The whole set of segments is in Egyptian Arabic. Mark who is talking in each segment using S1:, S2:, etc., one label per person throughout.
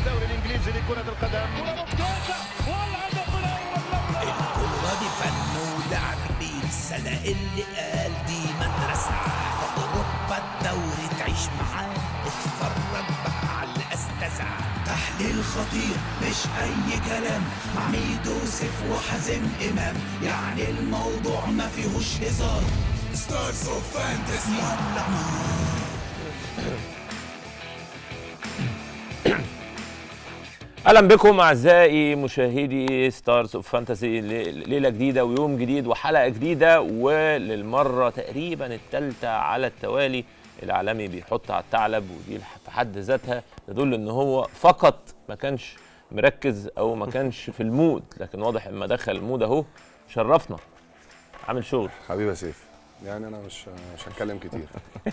S1: الدوري الانجليزي لكرة القدم
S2: الكورة دي فن ولعب بين السنة اللي قال دي مدرسة في أوروبا الدوري تعيش معاه اتفرج بقى على الأستاذة تحليل خطير مش أي كلام مع ميدو سيف وحازم إمام يعني الموضوع ما فيهوش هزار ستارز اوف فانتسي ولع نار
S3: اهلا بكم اعزائي مشاهدي ستارز اوف فانتسي ليله جديده ويوم جديد وحلقه جديده وللمره تقريبا الثالثه على التوالي العالمي بيحط على الثعلب ودي في حد ذاتها تدل ان هو فقط ما كانش مركز او ما كانش في المود لكن واضح اما دخل المود اهو شرفنا عامل شغل
S4: حبيبي يا سيف يعني انا مش مش هتكلم كتير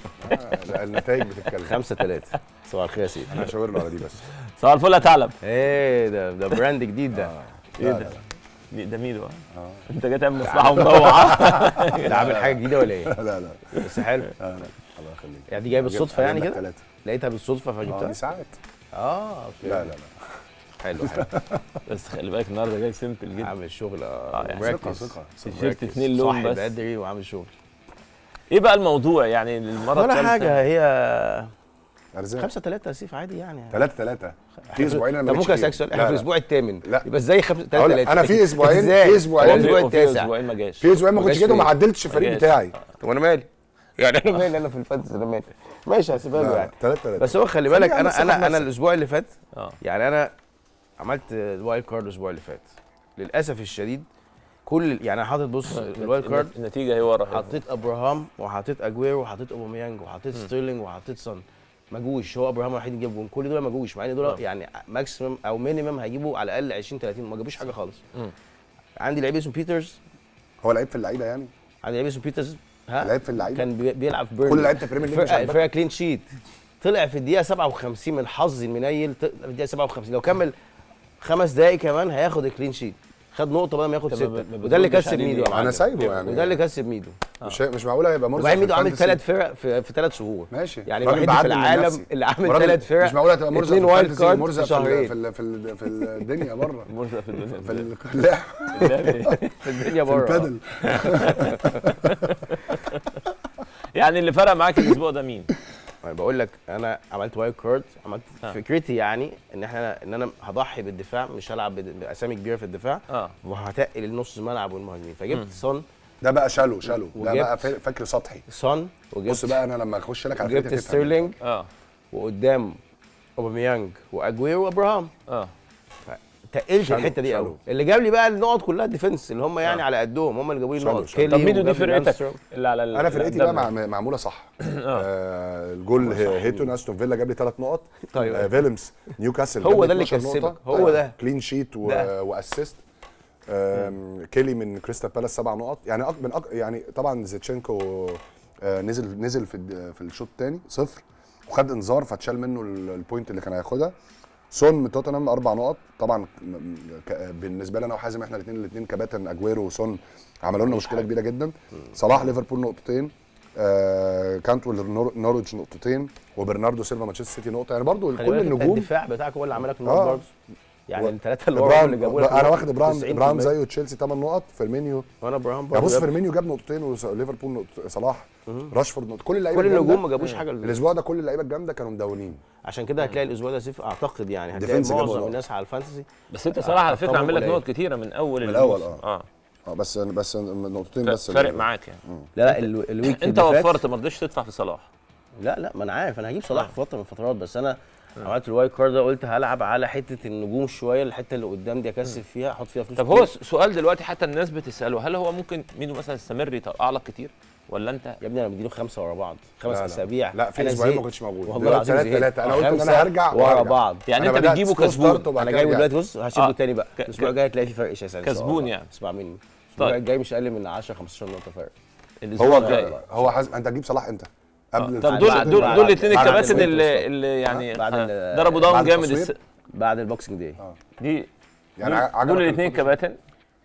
S4: آه، النتائج بتتكلم
S5: خمسة ثلاثة صباح الخير يا سيدي
S4: انا هشاور له على دي بس
S3: صباح الفل يا ثعلب
S5: ايه ده ده براند جديد ده
S3: ايه
S4: لا،
S3: ده؟
S4: لا،
S3: مي- ده ميدو اه انت جاي تعمل مصلحه ومطوعه
S5: ده عامل حاجة جديدة ولا ايه؟
S4: لا لا
S5: بس حلو
S4: لا لا الله يخليك
S5: يعني دي جايه بالصدفة يعني كده؟
S4: ثلاثة
S5: لقيتها بالصدفة
S4: اه
S5: فجبتها؟
S4: دي ساعات
S5: اه اوكي
S4: لا لا لا
S5: حلو حلو
S3: بس خلي بالك النهارده جاي سيمبل جدا
S5: عامل شغل
S3: آه،
S5: اه
S3: يعني
S4: ثقة
S5: مركز
S4: ثقة ثقة.
S3: تيشيرت اتنين لون
S5: صاحي
S3: بس
S5: بدري وعامل شغل
S3: ايه بقى الموضوع يعني المره
S5: ولا
S3: الثالثه
S5: حاجة هي
S4: ارزاق
S5: خمسة ثلاثة يا سيف عادي يعني
S4: ثلاثة ثلاثة في اسبوعين انا
S5: طب
S4: ما
S5: ممكن
S4: جيتش
S5: اسالك
S4: فيهم.
S5: سؤال
S4: لا،
S5: احنا في
S4: لا.
S5: الاسبوع الثامن
S4: لا.
S5: يبقى ازاي خمسة ثلاثة
S4: أقول لك،
S5: ثلاثة
S4: أنا في أسبوعين-
S5: إزاي؟
S4: في أسبوعين-
S5: هو الاسبوع
S3: وفي
S5: التاسع
S3: اسبوعين ما جاش
S4: في اسبوعين ما
S5: ما
S4: كنتش
S5: جاش
S4: جيت وما
S5: فيه.
S4: عدلتش الفريق
S3: ما جاش.
S4: بتاعي
S5: طب وانا مالي؟ يعني انا مالي انا في الفانتسي انا مالي ماشي هسيبها له يعني
S4: ثلاثة ثلاثة
S5: بس هو خلي بالك
S4: خليها بس
S5: انا انا
S4: خد
S5: انا
S4: نفسك.
S5: الاسبوع اللي فات
S3: اه
S5: يعني انا عملت الوايلد كارد الاسبوع اللي فات للاسف الشديد كل يعني انا حاطط بص الوايلد كارد
S3: النتيجه هي ورا
S5: حطيت ابراهام وحطيت اجويرو وحطيت اوباميانج وحطيت ستيرلينج وحطيت سون ما جوش هو ابراهام الوحيد اللي جاب جون كل دول ما جوش مع ان
S3: آه.
S5: دول يعني ماكسيمم او مينيمم هيجيبوا على الاقل 20 30 ما جابوش حاجه خالص
S3: مم.
S5: عندي لعيب اسمه بيترز
S4: هو لعيب في اللعيبة يعني
S5: عندي لعيب اسمه بيترز ها
S4: لعيب في اللعيبة
S5: كان بي- بيلعب في بيرنلي
S4: كل لعيبة البريمير ليج مش
S5: فرقه
S4: عاجبك؟
S5: فرقه كلين شيت طلع في الدقيقه 57 من حظي المنيل طلع في الدقيقه 57 لو كمل خمس دقائق كمان هياخد الكلين شيت خد نقطه بدل ما ياخد
S3: طب ما-
S5: سته
S3: ما
S5: وده اللي
S3: بتردش
S5: كسب
S3: عليه
S5: ميدو
S3: ليه؟
S5: يا معلم.
S4: انا سايبه يعني
S5: وده اللي كسب ميدو
S4: مش مش معقول هيبقى مرزق
S5: وبعدين
S4: في
S5: ميدو عامل
S4: الفانتسي.
S5: ثلاث فرق في, في ثلاث شهور
S4: ماشي
S5: يعني
S4: راجل
S5: الوحيد في
S4: بعدل من
S5: العالم
S4: نفسي.
S5: اللي عامل
S4: وراجل
S5: ثلاث فرق
S4: مش معقول هتبقى مرزق
S5: اتنين
S4: في
S5: وايلد
S4: الفانتسي
S5: كارد
S4: ومرزق
S5: في
S4: في ال-
S5: شهرين
S4: في ال- في ال- في الدنيا بره
S3: مرزق في الدنيا
S4: في ال- لا
S5: في الدنيا
S4: في
S5: بره
S4: البادل
S3: يعني اللي فرق معاك الاسبوع ده مين؟
S5: انا بقول لك انا عملت وايلد كارد عملت
S3: آه.
S5: فكرتي يعني ان احنا ان انا هضحي بالدفاع مش هلعب بد- باسامي كبيره في الدفاع
S3: اه
S5: وهتقل النص الملعب والمهاجمين فجبت سون
S4: ده بقى شالو شالو ده
S5: وجبت-
S4: بقى فا- فكر سطحي
S5: سون وجبت
S4: بص بقى انا لما اخش لك على
S5: جبت
S4: فكرة
S5: ستيرلينج
S3: اه
S5: وقدام اوباميانج واجويرو وابراهام
S3: اه
S5: تقلت
S4: شالو،
S5: الحته دي
S4: شالو.
S5: قوي اللي جاب لي بقى النقط كلها ديفنس اللي هم يعني
S3: آه.
S5: على قدهم هم اللي جابوا لي
S4: شالو،
S5: النقط
S4: شالو.
S5: كيلي
S3: طب ميدو دي
S5: وجافي
S3: فرقتك
S5: لانستروم.
S3: اللي على ال-
S4: انا فرقتي
S3: اللي
S4: بقى
S3: قدامنا.
S4: مع معموله صح آه الجول هيتون استون فيلا جاب لي ثلاث نقط
S5: طيب.
S4: آه فيلمز نيوكاسل
S5: هو
S4: جاب لي
S5: ده اللي
S4: 12
S5: كسبك،
S4: نقطة.
S5: هو
S4: آه،
S5: ده.
S4: كلين شيت و...
S5: ده.
S4: واسيست آم، كيلي من كريستال بالاس سبع نقط يعني أك... من أك... يعني طبعا زيتشينكو آه نزل نزل في الد- في الشوط الثاني صفر وخد انذار فاتشال منه ال- البوينت اللي كان هياخدها سون من توتنهام اربع نقط طبعا م- ك- بالنسبه لي انا وحازم احنا الاثنين الاثنين كباتن اجويرو وسون عملوا لنا مشكله كبيره جدا صلاح ليفربول نقطتين آه كانتول نور- نورويتش نقطتين وبرناردو سيلفا مانشستر سيتي نقطه يعني برضو
S5: خلي
S4: كل
S5: بالك
S4: النجوم
S5: الدفاع بتاعك هو اللي عمل لك النقط
S4: آه.
S5: برضه يعني
S4: و-
S5: الثلاثه اللي ورا اللي
S4: ابراهام
S5: جابوا لك
S4: انا
S5: النقط
S4: واخد ابراهام
S5: 90%.
S4: ابراهام زيه تشيلسي 8 نقط فيرمينيو
S5: وانا ابراهام
S4: يا
S5: برضه
S4: بص
S5: جاب-
S4: فيرمينيو جاب نقطتين وليفربول نقط صلاح راشفورد نقطه كل اللعيبه
S5: كل
S4: الجامدة.
S5: النجوم ما جابوش حاجه
S4: الاسبوع ده كل اللعيبه الجامده كانوا مدونين
S5: عشان كده هتلاقي الاسبوع ده سيف اعتقد يعني هتلاقي
S4: ديفنس جابوا
S5: معظم
S4: نقط.
S5: الناس على الفانتسي
S3: بس انت صراحه على فكره
S5: أرقامهم
S3: عامل لك
S5: قليلة.
S3: نقط كتيره من اول
S4: من الأول،
S3: الموسم.
S4: آه.
S3: اه
S4: اه بس بس نقطتين بس
S3: فارق
S4: اللي-
S3: معاك يعني
S5: لا لا ال- الويك
S3: انت
S5: اللي فات-
S3: وفرت ما رضيتش تدفع في صلاح
S5: لا لا ما انا عارف انا هجيب صلاح في فتره من الفترات بس انا عملت الوايلد كارد ده قلت هلعب على حته النجوم شويه الحته اللي قدام دي اكسب فيها احط فيها فلوس
S3: طب
S5: كتير.
S3: هو سؤال دلوقتي حتى الناس بتساله هل هو ممكن ميدو مثلا يستمر يطلع لك كتير ولا انت
S5: يا ابني انا مديله خمسه ورا بعض خمس
S4: لا، لا.
S5: اسابيع
S4: لا في
S5: أنا
S4: اسبوعين ما
S5: زهقت.
S4: كنتش موجود
S5: والله
S4: دلوقتي
S5: العظيم
S4: ثلاثة
S5: زهقت.
S4: ثلاثة انا قلت ان
S5: خمسة
S4: انا هرجع
S5: ورا
S4: وهرجع.
S5: بعض
S3: يعني
S4: أنا
S3: انت
S4: بدأت
S3: بتجيبه
S4: سلو
S3: كسبون.
S4: ستارت وبعد
S5: انا
S4: كده
S5: جايبه
S4: رجعت.
S5: دلوقتي بص هسيبه
S3: آه.
S5: تاني بقى
S3: ك-
S5: الاسبوع الجاي هتلاقي في فرق شاسع إن شاء
S3: كسبون
S5: الله.
S3: يعني.
S5: اسمع مني
S3: طيب.
S5: الاسبوع الجاي مش اقل من 10 15 نقطه فرق
S3: الاسبوع
S4: هو
S3: الجاي
S4: هو حازم انت هتجيب صلاح امتى؟ قبل
S3: طب
S5: بعد-
S3: دول
S5: بعد-
S3: دول
S5: بعد-
S3: دول الاثنين
S5: بعد
S3: الكباتن
S5: الوينتر
S3: اللي,
S5: ستوب.
S3: اللي يعني
S5: بعد
S3: آه،
S5: ال-
S3: ضربوا داون
S4: بعد
S3: جامد
S4: التصوير؟
S3: الس...
S5: بعد البوكسنج داي
S3: دي
S4: يعني
S3: دول-
S4: عجبك
S3: دول الاثنين
S4: الفوتوشوب؟
S3: كباتن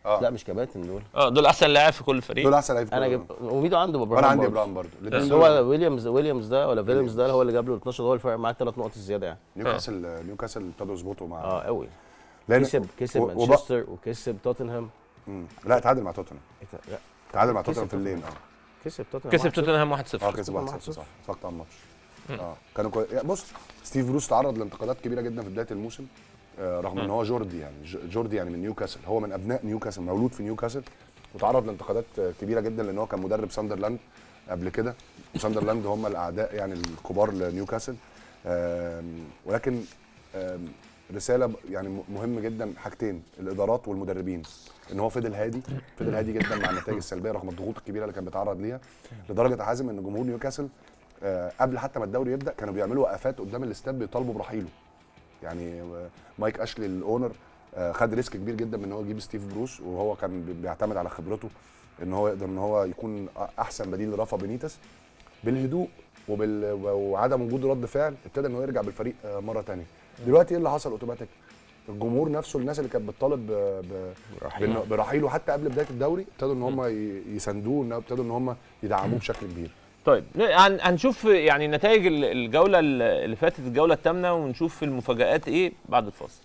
S4: اه
S5: لا مش كباتن دول
S3: اه دول احسن لاعب في كل فريق
S4: دول احسن لعيب في
S5: انا
S4: الكورة.
S5: جب... وميدو عنده ابراهيم
S4: وانا عندي
S5: برضه.
S4: ابراهيم برضه الاثنين
S5: بس
S4: دول
S5: هو ويليامز ويليامز ده ولا فيليامز ده هو اللي جاب له 12 هو الفرق معاه ثلاث نقط الزياده يعني
S4: نيوكاسل نيوكاسل ابتدوا يظبطوا مع
S5: اه قوي
S4: لان
S5: كسب كسب
S4: و- وب-
S5: مانشستر وكسب توتنهام
S4: مم. لا اتعادل مع توتنهام
S5: إيه ده؟ لا
S4: اتعادل مع
S5: كسب
S4: توتنهام في اللين اه
S5: كسب توتنهام
S3: كسب
S5: 1-0.
S3: توتنهام 1-0
S4: اه كسب 1-0 صح اتفرجت على الماتش اه كانوا كوي... يعني بص ستيف بروس تعرض لانتقادات كبيره جدا في بدايه الموسم آه رغم ان هو جوردي يعني ج- جوردي يعني من نيوكاسل هو من ابناء نيوكاسل مولود في نيوكاسل وتعرض لانتقادات آه، كبيره جدا لان هو كان مدرب ساندرلاند قبل كده وساندرلاند هم الاعداء يعني الكبار لنيوكاسل آم، ولكن آم، رساله ب- يعني م- مهم جدا حاجتين الادارات والمدربين ان هو فضل هادي فضل هادي جدا مع النتائج السلبيه رغم الضغوط الكبيره اللي كان بيتعرض ليها لدرجه يا حازم ان جمهور نيوكاسل آه، قبل حتى ما الدوري يبدا كانوا بيعملوا وقفات قدام الاستاد بيطالبوا برحيله يعني آه، مايك اشلي الاونر آه، خد ريسك كبير جدا من ان هو يجيب ستيف بروس وهو كان بي- بيعتمد على خبرته ان هو يقدر ان هو يكون احسن بديل لرافا بينيتس بالهدوء وبال... وعدم وجود رد فعل ابتدى ان هو يرجع بالفريق آه، مره تانية دلوقتي ايه اللي حصل اوتوماتيك الجمهور نفسه الناس اللي كانت بتطالب ب... ب... بإنه- برحيله حتى قبل بدايه الدوري ابتدوا ان هم ي- يساندوه إن- ابتدوا ان هم يدعموه بشكل كبير
S3: طيب هن- هنشوف يعني نتائج ال- الجوله اللي فاتت الجوله الثامنه ونشوف المفاجات ايه بعد الفاصل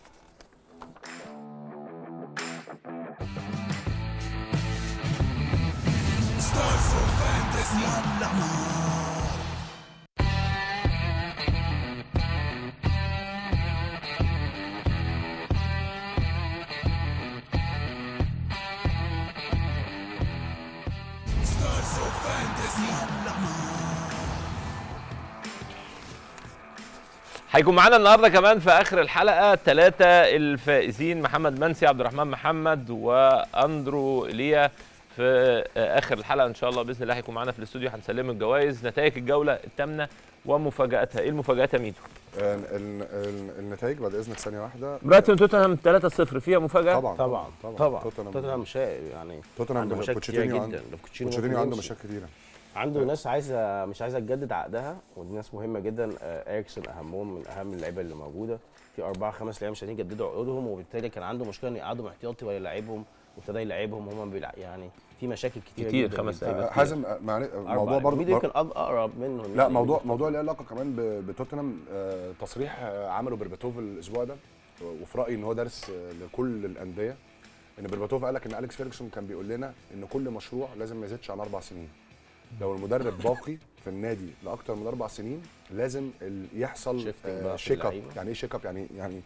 S3: هيكون معانا النهارده كمان في اخر الحلقه ثلاثه الفائزين محمد منسي عبد الرحمن محمد واندرو ايليا في اخر الحلقه ان شاء الله باذن الله هيكون معانا في الاستوديو هنسلم الجوائز نتائج الجوله الثامنه ومفاجاتها ايه المفاجات يا ميدو
S4: آه، ال- ال- النتائج بعد اذنك ثانيه واحده
S3: برايتون توتنهام 3-0 فيها مفاجاه
S4: طبعا
S5: طبعا
S4: طبعا
S5: طبعا
S4: توتنهام
S5: توتنهام شيء يعني
S4: توتنهام
S5: عنده مشاكل كتير
S4: بوتشيتينيو
S5: جدا
S4: عنده
S5: ده بوتشيتينيو
S4: بوتشيتينيو
S5: ممكن
S4: عنده
S5: يمشي.
S4: مشاكل كتيره
S5: عنده ناس عايزه مش عايزه تجدد عقدها ودي ناس مهمه جدا آه، اريكسون اهمهم من اهم اللعيبه اللي موجوده في اربعه خمس لعيبه مش عايزين يجددوا عقودهم وبالتالي كان عنده مشكله ان يقعدوا احتياطي ولا يلعبهم وابتدى يلعبهم هم بيلع... يعني في مشاكل كتير
S3: كتير،
S5: جدا
S3: خمس
S5: جدا.
S3: لعيبة
S4: آه، حازم آه، معلش آه،
S5: أربعة.
S4: موضوع برضه
S5: ميدو يمكن أق- اقرب منه
S4: لا موضوع موضوع له علاقه كمان ب- بتوتنهام آه، تصريح آه، عمله برباتوف الاسبوع ده وفي رايي ان هو درس آه، لكل الانديه ان برباتوف قال لك ان اليكس فيرجسون كان بيقول لنا ان كل مشروع لازم ما يزيدش عن اربع سنين لو المدرب باقي في النادي لاكثر من اربع سنين لازم ال- يحصل
S5: Shifting
S4: آه،
S5: بقى في
S4: شيك اب
S5: اللعيبة.
S4: يعني ايه شيك اب يعني يعني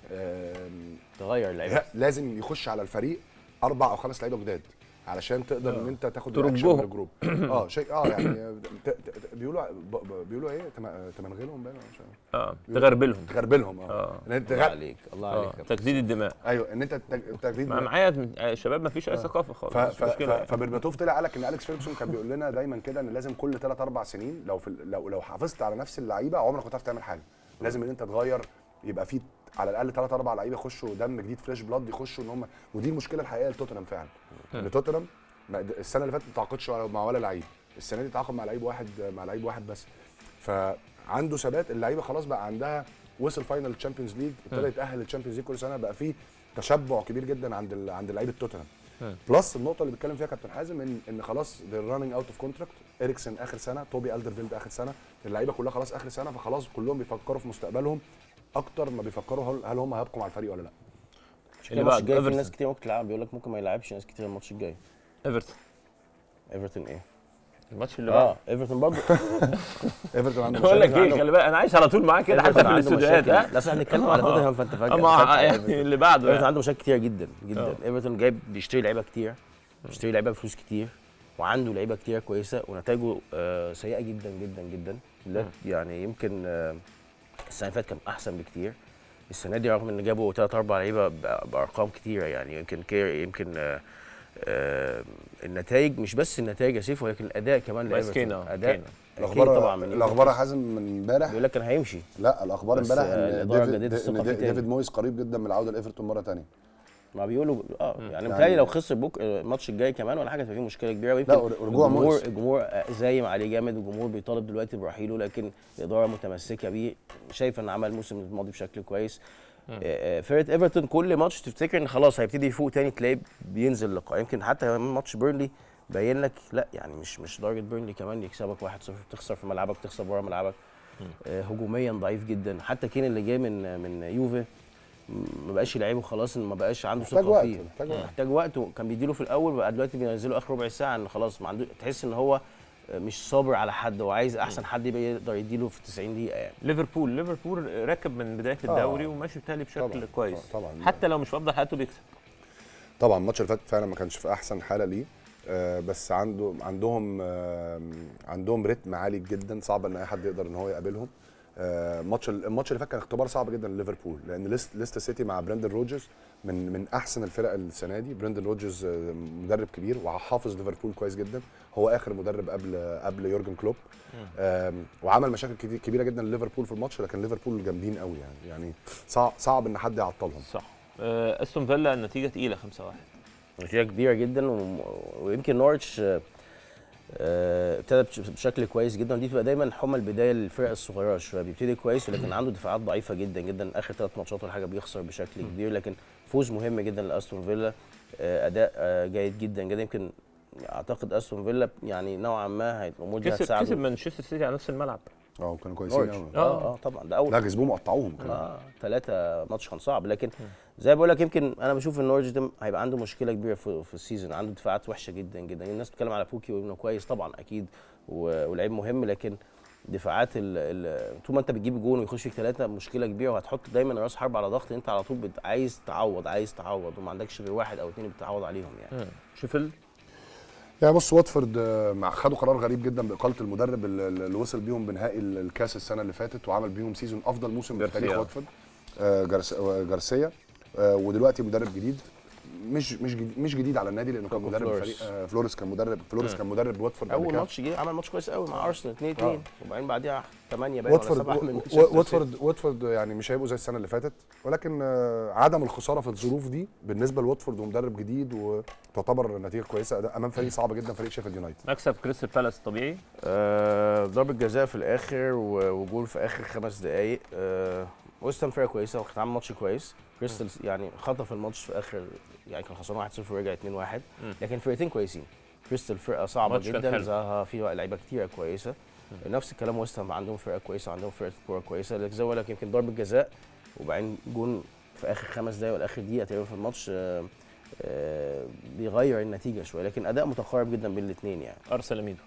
S4: آم،
S5: تغير اللعيبه
S4: لا، لازم يخش على الفريق اربع او خمس لعيبه جداد علشان تقدر ان انت تاخد
S3: ترجهم.
S4: الأكشن من الجروب اه شيء اه يعني ت- ت- ت- بيقولوا ب- ب- بيقولوا ايه تم- تمنغلهم باين ولا مش عارف.
S3: اه تغربلهم
S4: تغربلهم اه
S3: اه
S4: ان انت
S5: الله
S4: تغ...
S5: عليك الله
S3: اه
S5: عليك
S3: تجديد الدماء
S4: ايوه ان انت التج- التجديد
S3: مع- معايا آه، شباب ما فيش اي ثقافه خالص
S4: ف...
S3: مش
S4: ف... ف...
S3: مشكله
S4: فبرباتوف طلع قال لك ان اليكس فيرجسون كان بيقول لنا دايما كده ان لازم كل 3 4 سنين لو في ال- لو لو حافظت على نفس اللعيبه عمرك ما هتعرف تعمل حاجه لازم ان انت تغير يبقى في على الاقل 3 4 لعيبه يخشوا دم جديد فريش بلاد يخشوا ان هم ودي المشكله الحقيقيه لتوتنهام فعلا ان توتنهام ما- السنه اللي فاتت ما تعاقدش مع ولا لعيب السنه دي تعاقد مع لعيب واحد مع لعيب واحد بس فعنده ثبات اللعيبه خلاص بقى عندها وصل فاينل الشامبيونز ليج ابتدى يتاهل للشامبيونز ليج كل سنه بقى في تشبع كبير جدا عند ال- عند لعيبه توتنهام بلس النقطه اللي بيتكلم فيها كابتن حازم ان ان خلاص they're running اوت اوف كونتراكت اريكسن اخر سنه توبي الدرفيلد اخر سنه اللعيبه كلها خلاص اخر سنه فخلاص كلهم بيفكروا في مستقبلهم اكتر ما بيفكروا هل, هل هم هيبقوا مع الفريق ولا لا
S3: اللي
S5: الماتش
S3: بعد
S5: الجاي في
S3: ايفرتون
S5: ناس كتير ممكن تلعب بيقول لك ممكن ما يلعبش ناس كتير الماتش الجاي
S3: ايفرتون
S5: ايفرتون ايه؟
S3: الماتش اللي بعده
S5: اه ايفرتون برضه
S4: ايفرتون عنده
S3: بقول لك
S4: مشاكل.
S3: ايه خلي بالك انا عايش على طول معاك كده حتى في
S5: عنده
S3: الاستوديوهات
S5: مشاكل.
S3: ها
S5: لا اصل احنا بنتكلم على توتنهام فانت فجاه
S3: اما
S5: دخلت على
S3: يعني
S5: إيفرتون.
S3: اللي بعده
S5: ايفرتون
S3: يعني.
S5: عنده مشاكل كتير جدا جدا
S3: آه.
S5: ايفرتون جايب بيشتري لعيبه كتير بيشتري لعيبه بفلوس كتير وعنده لعيبه كتير كويسه ونتائجه آه سيئه جدا جدا جدا لا يعني يمكن آه السنه اللي فاتت كان احسن بكتير السنه دي رغم ان جابوا ثلاث اربع لعيبه ب- بارقام كتيره يعني يمكن كير يمكن آه آه النتائج مش بس النتائج يا سيف ولكن الاداء كمان
S3: بس
S5: لإيفرتون.
S3: كينا،
S5: اداء
S3: كينا.
S5: الاخبار
S4: الاخبار
S5: طبعا من
S4: الاخبار يا حازم من امبارح
S5: بيقول لك كان هيمشي
S4: لا الاخبار
S5: بس،
S4: امبارح
S5: آه،
S4: ان
S5: الإدارة
S4: ديفيد,
S5: جددت الثقة
S4: إن
S5: فيه
S4: دي-
S5: تاني.
S4: ديفيد مويس قريب جدا من العوده لايفرتون مره ثانيه
S5: ما بيقولوا اه يعني
S4: يعني-
S5: متهيألي لو خسر بوك الماتش الجاي كمان ولا حاجه هتبقى فيه مشكله كبيره ويمكن
S4: لا، ورجوع
S5: الجمهور
S4: مويس.
S5: الجمهور آه، زايم عليه جامد والجمهور بيطالب دلوقتي برحيله لكن الاداره متمسكه بيه شايفه ان عمل الموسم الماضي بشكل كويس آه، فرقه ايفرتون كل ماتش تفتكر ان خلاص هيبتدي يفوق تاني تلاقيه بينزل لقاء يمكن حتى كمان ماتش بيرنلي باين لك لا يعني مش مش درجه بيرنلي كمان يكسبك 1-0 تخسر في ملعبك تخسر بره ملعبك آه، هجوميا ضعيف جدا حتى كين اللي جاي من من يوفي م- ما بقاش يلعبه خلاص ان ما بقاش عنده
S4: محتاج
S5: ثقه
S4: وقت
S5: فيه
S4: محتاج وقت
S5: محتاج وقت وكان بيديله في الاول بقى دلوقتي بينزله اخر ربع ساعه ان خلاص ما عنده تحس ان هو مش صابر على حد وعايز احسن حد يبقى يقدر يديله في 90 دقيقه يعني
S3: ليفربول ليفربول راكب من بدايه
S4: آه.
S3: الدوري وماشي بتالي بشكل
S4: طبعاً،
S3: كويس
S4: طبعاً.
S3: حتى لو مش في افضل حالته بيكسب
S4: طبعا الماتش اللي فات فعلا ما كانش في احسن حاله ليه آه، بس عنده عندهم آه، عندهم رتم عالي جدا صعب ان اي حد يقدر ان هو يقابلهم آه، ماتش الماتش اللي فات كان اختبار صعب جدا لليفربول لان ليست ليستر سيتي مع برندن روجرز من من احسن الفرق السنه دي برندن روجرز آه، مدرب كبير وحافظ ليفربول كويس جدا هو اخر مدرب قبل قبل يورجن كلوب آم، وعمل مشاكل كتير- كبيره جدا لليفربول في الماتش لكن ليفربول جامدين قوي يعني يعني صعب صعب ان حد يعطلهم
S3: صح آه، استون فيلا النتيجه تقيله 5-1
S5: نتيجه كبيره جدا و- ويمكن نورتش آه، آه، ابتدى بش- بشكل كويس جدا ودي تبقى دايما حمى البدايه للفرق الصغيره شويه بيبتدي كويس ولكن عنده دفاعات ضعيفه جدا جدا اخر ثلاث ماتشات ولا حاجه بيخسر بشكل كبير لكن فوز مهم جدا لاستون فيلا آه، اداء آه، جيد جدا جدا يمكن اعتقد استون فيلا يعني نوعا ما هي- الامور دي
S3: كسب
S5: هتساعده
S3: كسب مانشستر سيتي على نفس الملعب
S4: اه كانوا كويسين
S5: نورتش
S4: قوي
S5: اه اه طبعا ده اول
S4: لا كسبوهم قطعوهم كمان
S5: اه ثلاثة ماتش كان صعب لكن زي ما بقول لك يمكن انا بشوف ان نورج ده هيبقى عنده مشكله كبيره في, في السيزون عنده دفاعات وحشه جدا جدا الناس بتتكلم على بوكي وانه كويس طبعا اكيد و- ولعيب مهم لكن دفاعات ال ال طول ما انت بتجيب جون ويخش فيك ثلاثه مشكله كبيره وهتحط دايما راس حرب على ضغط انت على طول بت- عايز تعوض عايز تعوض وما عندكش غير واحد او اثنين بتعوض عليهم يعني
S3: شوفيل
S4: يعني بص واتفورد آه، مع خدوا قرار غريب جدا باقاله المدرب اللي اللي وصل بيهم بنهائي ال- الكاس السنه اللي فاتت وعمل بيهم سيزون افضل موسم في
S3: جارسيا.
S4: تاريخ واتفورد آه، جارس- آه، جارسيا آه، ودلوقتي مدرب جديد مش مش جديد مش جديد على النادي لانه كان
S5: كوكو
S4: مدرب
S5: فلوريس.
S4: فريق آه، فلوريس كان مدرب فلوريس كان مدرب واتفورد قبل
S5: اول
S4: كده.
S5: ماتش جه عمل ماتش كويس قوي مع ارسنال 2 2
S4: آه.
S5: وبعدين بعديها 8 باين ولا
S4: واتفورد
S5: 7 من
S4: و-
S5: مانشستر
S4: و-
S5: سيتي.
S4: واتفورد واتفورد يعني مش هيبقوا زي السنه اللي فاتت ولكن آه، عدم الخساره في الظروف دي بالنسبه لواتفورد ومدرب جديد وتعتبر نتيجه كويسه أداء امام فريق صعب جدا فريق شيفيلد يونايتد
S3: مكسب كريستال بالاس طبيعي
S5: آه، ضربة جزاء في الاخر و- وجول في اخر خمس دقائق آه، ويست هام فرقه كويسه وكانت عامل ماتش كويس كريستال يعني خطف الماتش في اخر يعني كان خسران 1-0 ورجع 2-1 لكن فرقتين كويسين كريستال فرقه صعبه
S3: ماتش كان
S5: جدا
S3: حلو.
S5: زها فيها لعيبه كتيره كويسه نفس الكلام ويست هام عندهم فرقه كويسه عندهم فرقه كوره كويسه لكن زي ما بقول لك يمكن ضربه جزاء وبعدين جون في اخر خمس دقائق ولا اخر دقيقه تقريبا في الماتش آه، آه، بيغير النتيجه شويه لكن اداء متقارب جدا بين الاثنين يعني
S3: ارسنال ميدو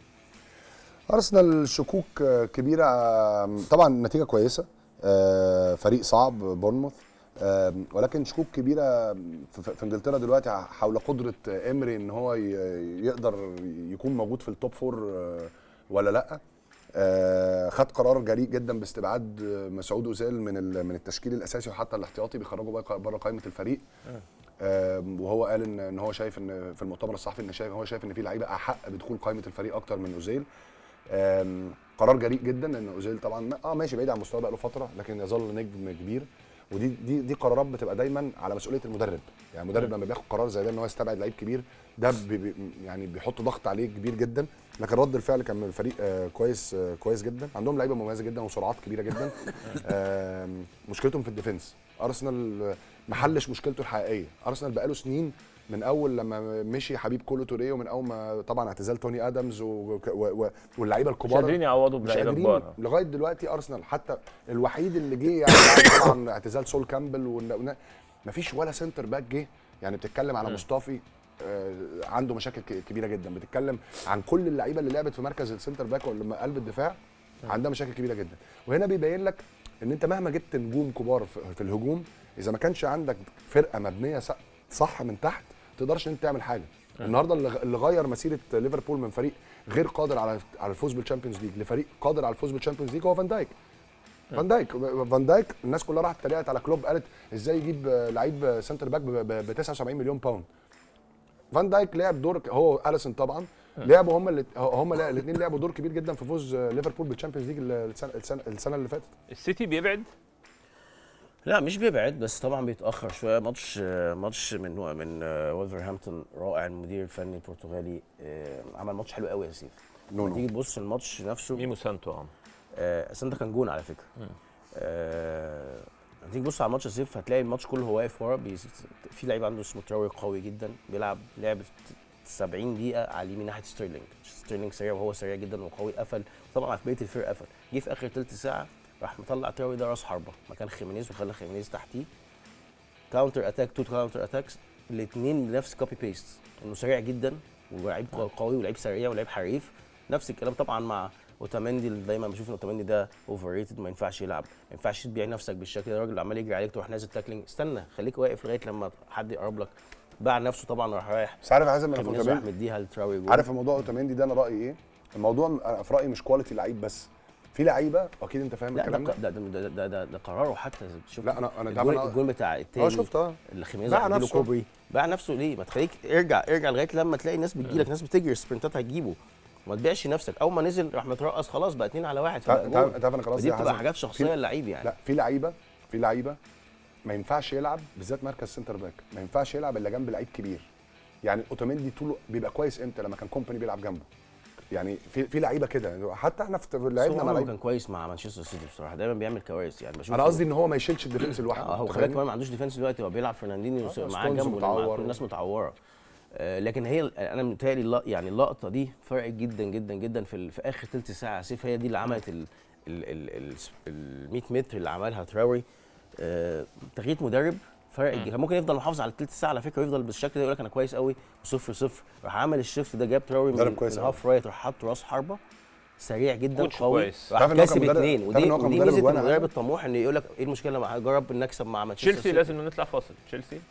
S4: ارسنال شكوك آه، كبيره آه، طبعا نتيجه كويسه آه، فريق صعب بورنموث آه، ولكن شكوك كبيره في في انجلترا دلوقتي حول قدره امري ان هو ي- يقدر يكون موجود في التوب فور آه، ولا لا آه، خد قرار جريء جدا باستبعاد آه، مسعود اوزيل من ال- من التشكيل الاساسي وحتى الاحتياطي بيخرجوا بقى بره قائمه الفريق آه، وهو قال ان ان هو شايف ان في المؤتمر الصحفي ان شايف هو شايف ان في لعيبه احق بدخول قائمه الفريق اكتر من اوزيل آم، قرار جريء جدا لان اوزيل طبعا ما- اه ماشي بعيد عن مستواه بقاله فتره لكن يظل نجم كبير ودي دي دي قرارات بتبقى دايما على مسؤوليه المدرب يعني المدرب لما بياخد قرار زي ده ان هو يستبعد لعيب كبير ده بي بي يعني بيحط ضغط عليه كبير جدا لكن رد الفعل كان من الفريق آه كويس آه كويس جدا عندهم لعيبه مميزه جدا وسرعات كبيره جدا آم، مشكلتهم في الديفنس ارسنال آه، ما حلش مشكلته الحقيقيه ارسنال بقاله سنين من اول لما مشي حبيب كولو توريه ومن اول ما طبعا اعتزال توني ادمز و... و... و... واللعيبه
S3: مش
S4: الكبار
S3: قادرين يعوضوا
S4: مش
S3: بلعيبه
S4: قادرين
S3: كبار
S4: لغايه دلوقتي ارسنال حتى الوحيد اللي جه يعني بعد طبعا اعتزال سول كامبل وال- مفيش ولا سنتر باك جه يعني بتتكلم على مصطفي آه، عنده مشاكل ك- كبيره جدا بتتكلم عن كل اللعيبه اللي لعبت في مركز السنتر باك ولا قلب الدفاع عندها مشاكل كبيره جدا وهنا بيبين لك ان انت مهما جبت نجوم كبار في في الهجوم اذا ما كانش عندك فرقه مبنيه ص- صح من تحت ما تقدرش ان انت تعمل حاجه النهارده اللي غ- اللي غير مسيره ليفربول من فريق غير قادر على على الفوز بالشامبيونز ليج لفريق قادر على الفوز بالشامبيونز ليج هو فان دايك فان دايك فان دايك الناس كلها راحت اتريقت على كلوب قالت ازاي يجيب آه، لعيب آه، سنتر باك ب 79 مليون باوند فان دايك لعب دور هو اليسون طبعا لعبوا هم اللي هم الاثنين لعبوا دور كبير جدا في فوز آه، ليفربول بالشامبيونز ليج السنه السنه, السنة اللي فاتت
S3: السيتي بيبعد
S5: لا مش بيبعد بس طبعا بيتاخر شويه ماتش ماتش من من وولفرهامبتون رائع المدير الفني البرتغالي آه، عمل ماتش حلو قوي يا سيف
S4: نونو.
S5: لما تيجي تبص الماتش نفسه
S3: ميمو سانتو اه
S5: آه، اصل ده كان جون على فكره آه، هتيجي تبص على ماتش الصيف هتلاقي الماتش كله هو واقف ورا بيس- في لعيب عنده اسمه تراوري قوي جدا بيلعب لعب 70 دقيقه على اليمين ناحيه ستيرلينج ستيرلينج سريع وهو سريع جدا وقوي قفل طبعا في بقيه الفرق قفل جه في اخر ثلث ساعه راح مطلع تراوري ده راس حربه مكان خيمينيز وخلى خيمينيز تحتيه كاونتر اتاك تو كاونتر اتاكس الاثنين نفس كوبي بيست انه سريع جدا ولعيب قوي ولعيب سريع ولعيب حريف نفس الكلام طبعا مع اوتامندي اللي دايما بشوف ان اوتامندي ده اوفر ريتد ما ينفعش يلعب ما ينفعش تبيع نفسك بالشكل ده الراجل عمال يجري عليك تروح نازل تاكلينج استنى خليك واقف لغايه لما حد يقرب لك باع نفسه طبعا راح رايح
S4: بس عارف يا حازم انا في
S5: خيمينيز راح
S4: اوتاميندي
S5: مديها لتراوري جول
S4: عارف الموضوع اوتاميندي ده انا رايي ايه؟ الموضوع انا في رايي مش كواليتي لعيب بس في لعيبه اكيد انت فاهم
S5: لا ده
S4: الكلام ده
S5: ق- ده ده, ده, ده, ده قراره حتى شوف
S4: لا، أنا- أنا
S5: الجول,
S4: طبعاً-
S5: الجول بتاع التاني
S4: اه شفت اه
S5: اللي خيمينيز
S4: باع
S5: راح اديله
S4: نفسه.
S5: كوبري باع نفسه ليه؟ ما تخليك ارجع ارجع لغايه لما تلاقي ناس بتجيلك ناس بتجري سبرنتات هتجيبه ما تبيعش نفسك اول ما نزل راح مترقص خلاص بقى اتنين على واحد فبقى
S4: تعرف
S5: جول.
S4: تعرف انا خلاص
S5: فدي
S4: يا
S5: بتبقى
S4: حازم،
S5: حاجات
S4: في-
S5: شخصيه للعيب يعني
S4: لا في لعيبه في لعيبه ما ينفعش يلعب بالذات مركز سنتر باك ما ينفعش يلعب الا جنب لعيب كبير يعني اوتوميندي طوله بيبقى كويس امتى لما كان كومباني بيلعب جنبه يعني في في لعيبه كده حتى احنا في
S5: بس
S4: لعبنا
S5: هو
S4: مع
S5: عمره
S4: لعيب
S5: كان كويس مع مانشستر سيتي بصراحه دايما بيعمل كوارث يعني بشوف
S4: انا قصدي ان هو ما يشيلش الديفنس لوحده
S5: اه هو
S4: أنت
S5: خلي بالك
S4: فاهمني؟
S5: كمان ما عندوش ديفنس دلوقتي هو بيلعب فرناندينيو
S4: آه،
S5: معاه
S4: ستونز
S5: جنبه لما
S4: متعور
S5: كل الناس
S4: و-
S5: متعوره آه، لكن هي انا متهيألي اللق- يعني اللقطه دي فرقت جدا جدا جدا في ال- في اخر ثلث ساعه سيف هي دي اللي عملت ال ال ال ال 100 متر اللي عملها تراوري آه، تغيير مدرب فرق الج- كان ممكن يفضل محافظ على الثلث ساعه على فكره ويفضل بالشكل ده يقول لك انا كويس قوي وصفر صفر راح عمل الشيفت ده جاب تراوري
S4: مدرب
S5: من,
S4: كويس
S5: من
S4: أوي.
S5: هاف رايت راح حط راس حربه سريع جدا
S3: كوتش
S5: قوي
S3: كويس.
S5: راح
S4: تعرف إن هو كان
S5: كاسب
S4: مدرب-
S5: اثنين
S4: تعرف
S5: ودي
S4: إن هو كان
S5: ودي
S4: مدرب
S5: ميزه
S4: جوانا
S5: المدرب
S4: عادي.
S5: الطموح ان يقول لك ايه المشكله لما هجرب ان اكسب مع مانشستر
S3: تشيلسي
S5: سيتي.
S3: لازم نطلع فاصل تشيلسي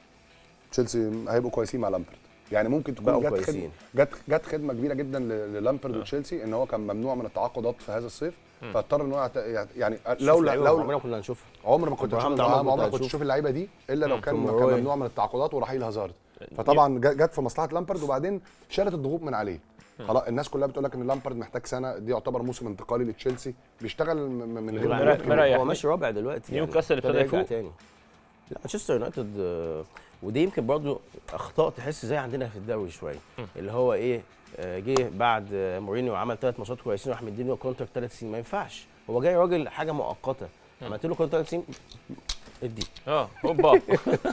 S4: تشيلسي هيبقوا كويسين مع لامبرد يعني ممكن تكون
S5: بقوا
S4: جت خدمه
S5: كويسين.
S4: جت جت خدمه كبيره جدا ل- للامبرد وتشيلسي ان هو كان ممنوع من التعاقدات في هذا الصيف فاضطر ان هو يعت- يعني
S5: شوف
S4: لو
S5: لعيبة
S4: لو
S5: عمرنا كنا هنشوفها
S4: عمر ما كنت
S5: إبراهيم
S4: اشوف
S5: ده عمرك
S4: عمرك
S5: كنت
S4: ما كنت
S5: هتشوف.
S4: اشوف اللعيبه دي الا لو كان كان
S5: توموروي.
S4: ممنوع من التعاقدات ورحيل هازارد فطبعا جا- جت في مصلحه لامبرد وبعدين شالت الضغوط من عليه خلاص الناس كلها بتقول لك ان لامبرد محتاج سنه دي يعتبر موسم انتقالي لتشيلسي بيشتغل م- م- من غير
S3: مريح-
S4: ضغوط كبيرة.
S3: مريح.
S5: هو ماشي رابع دلوقتي يعني.
S3: نيوكاسل ابتدى
S5: يرجع
S3: يفوق.
S5: تاني لا مانشستر يونايتد آه، ودي يمكن برضو اخطاء تحس زي عندنا في الدوري شويه اللي هو ايه آه، جه بعد آه، مورينيو عمل ثلاث ماتشات كويسين راح مديله كونتراكت ثلاث سنين ما ينفعش هو جاي راجل حاجه مؤقته عملت له كونتراكت سنين ادي
S3: اه هوبا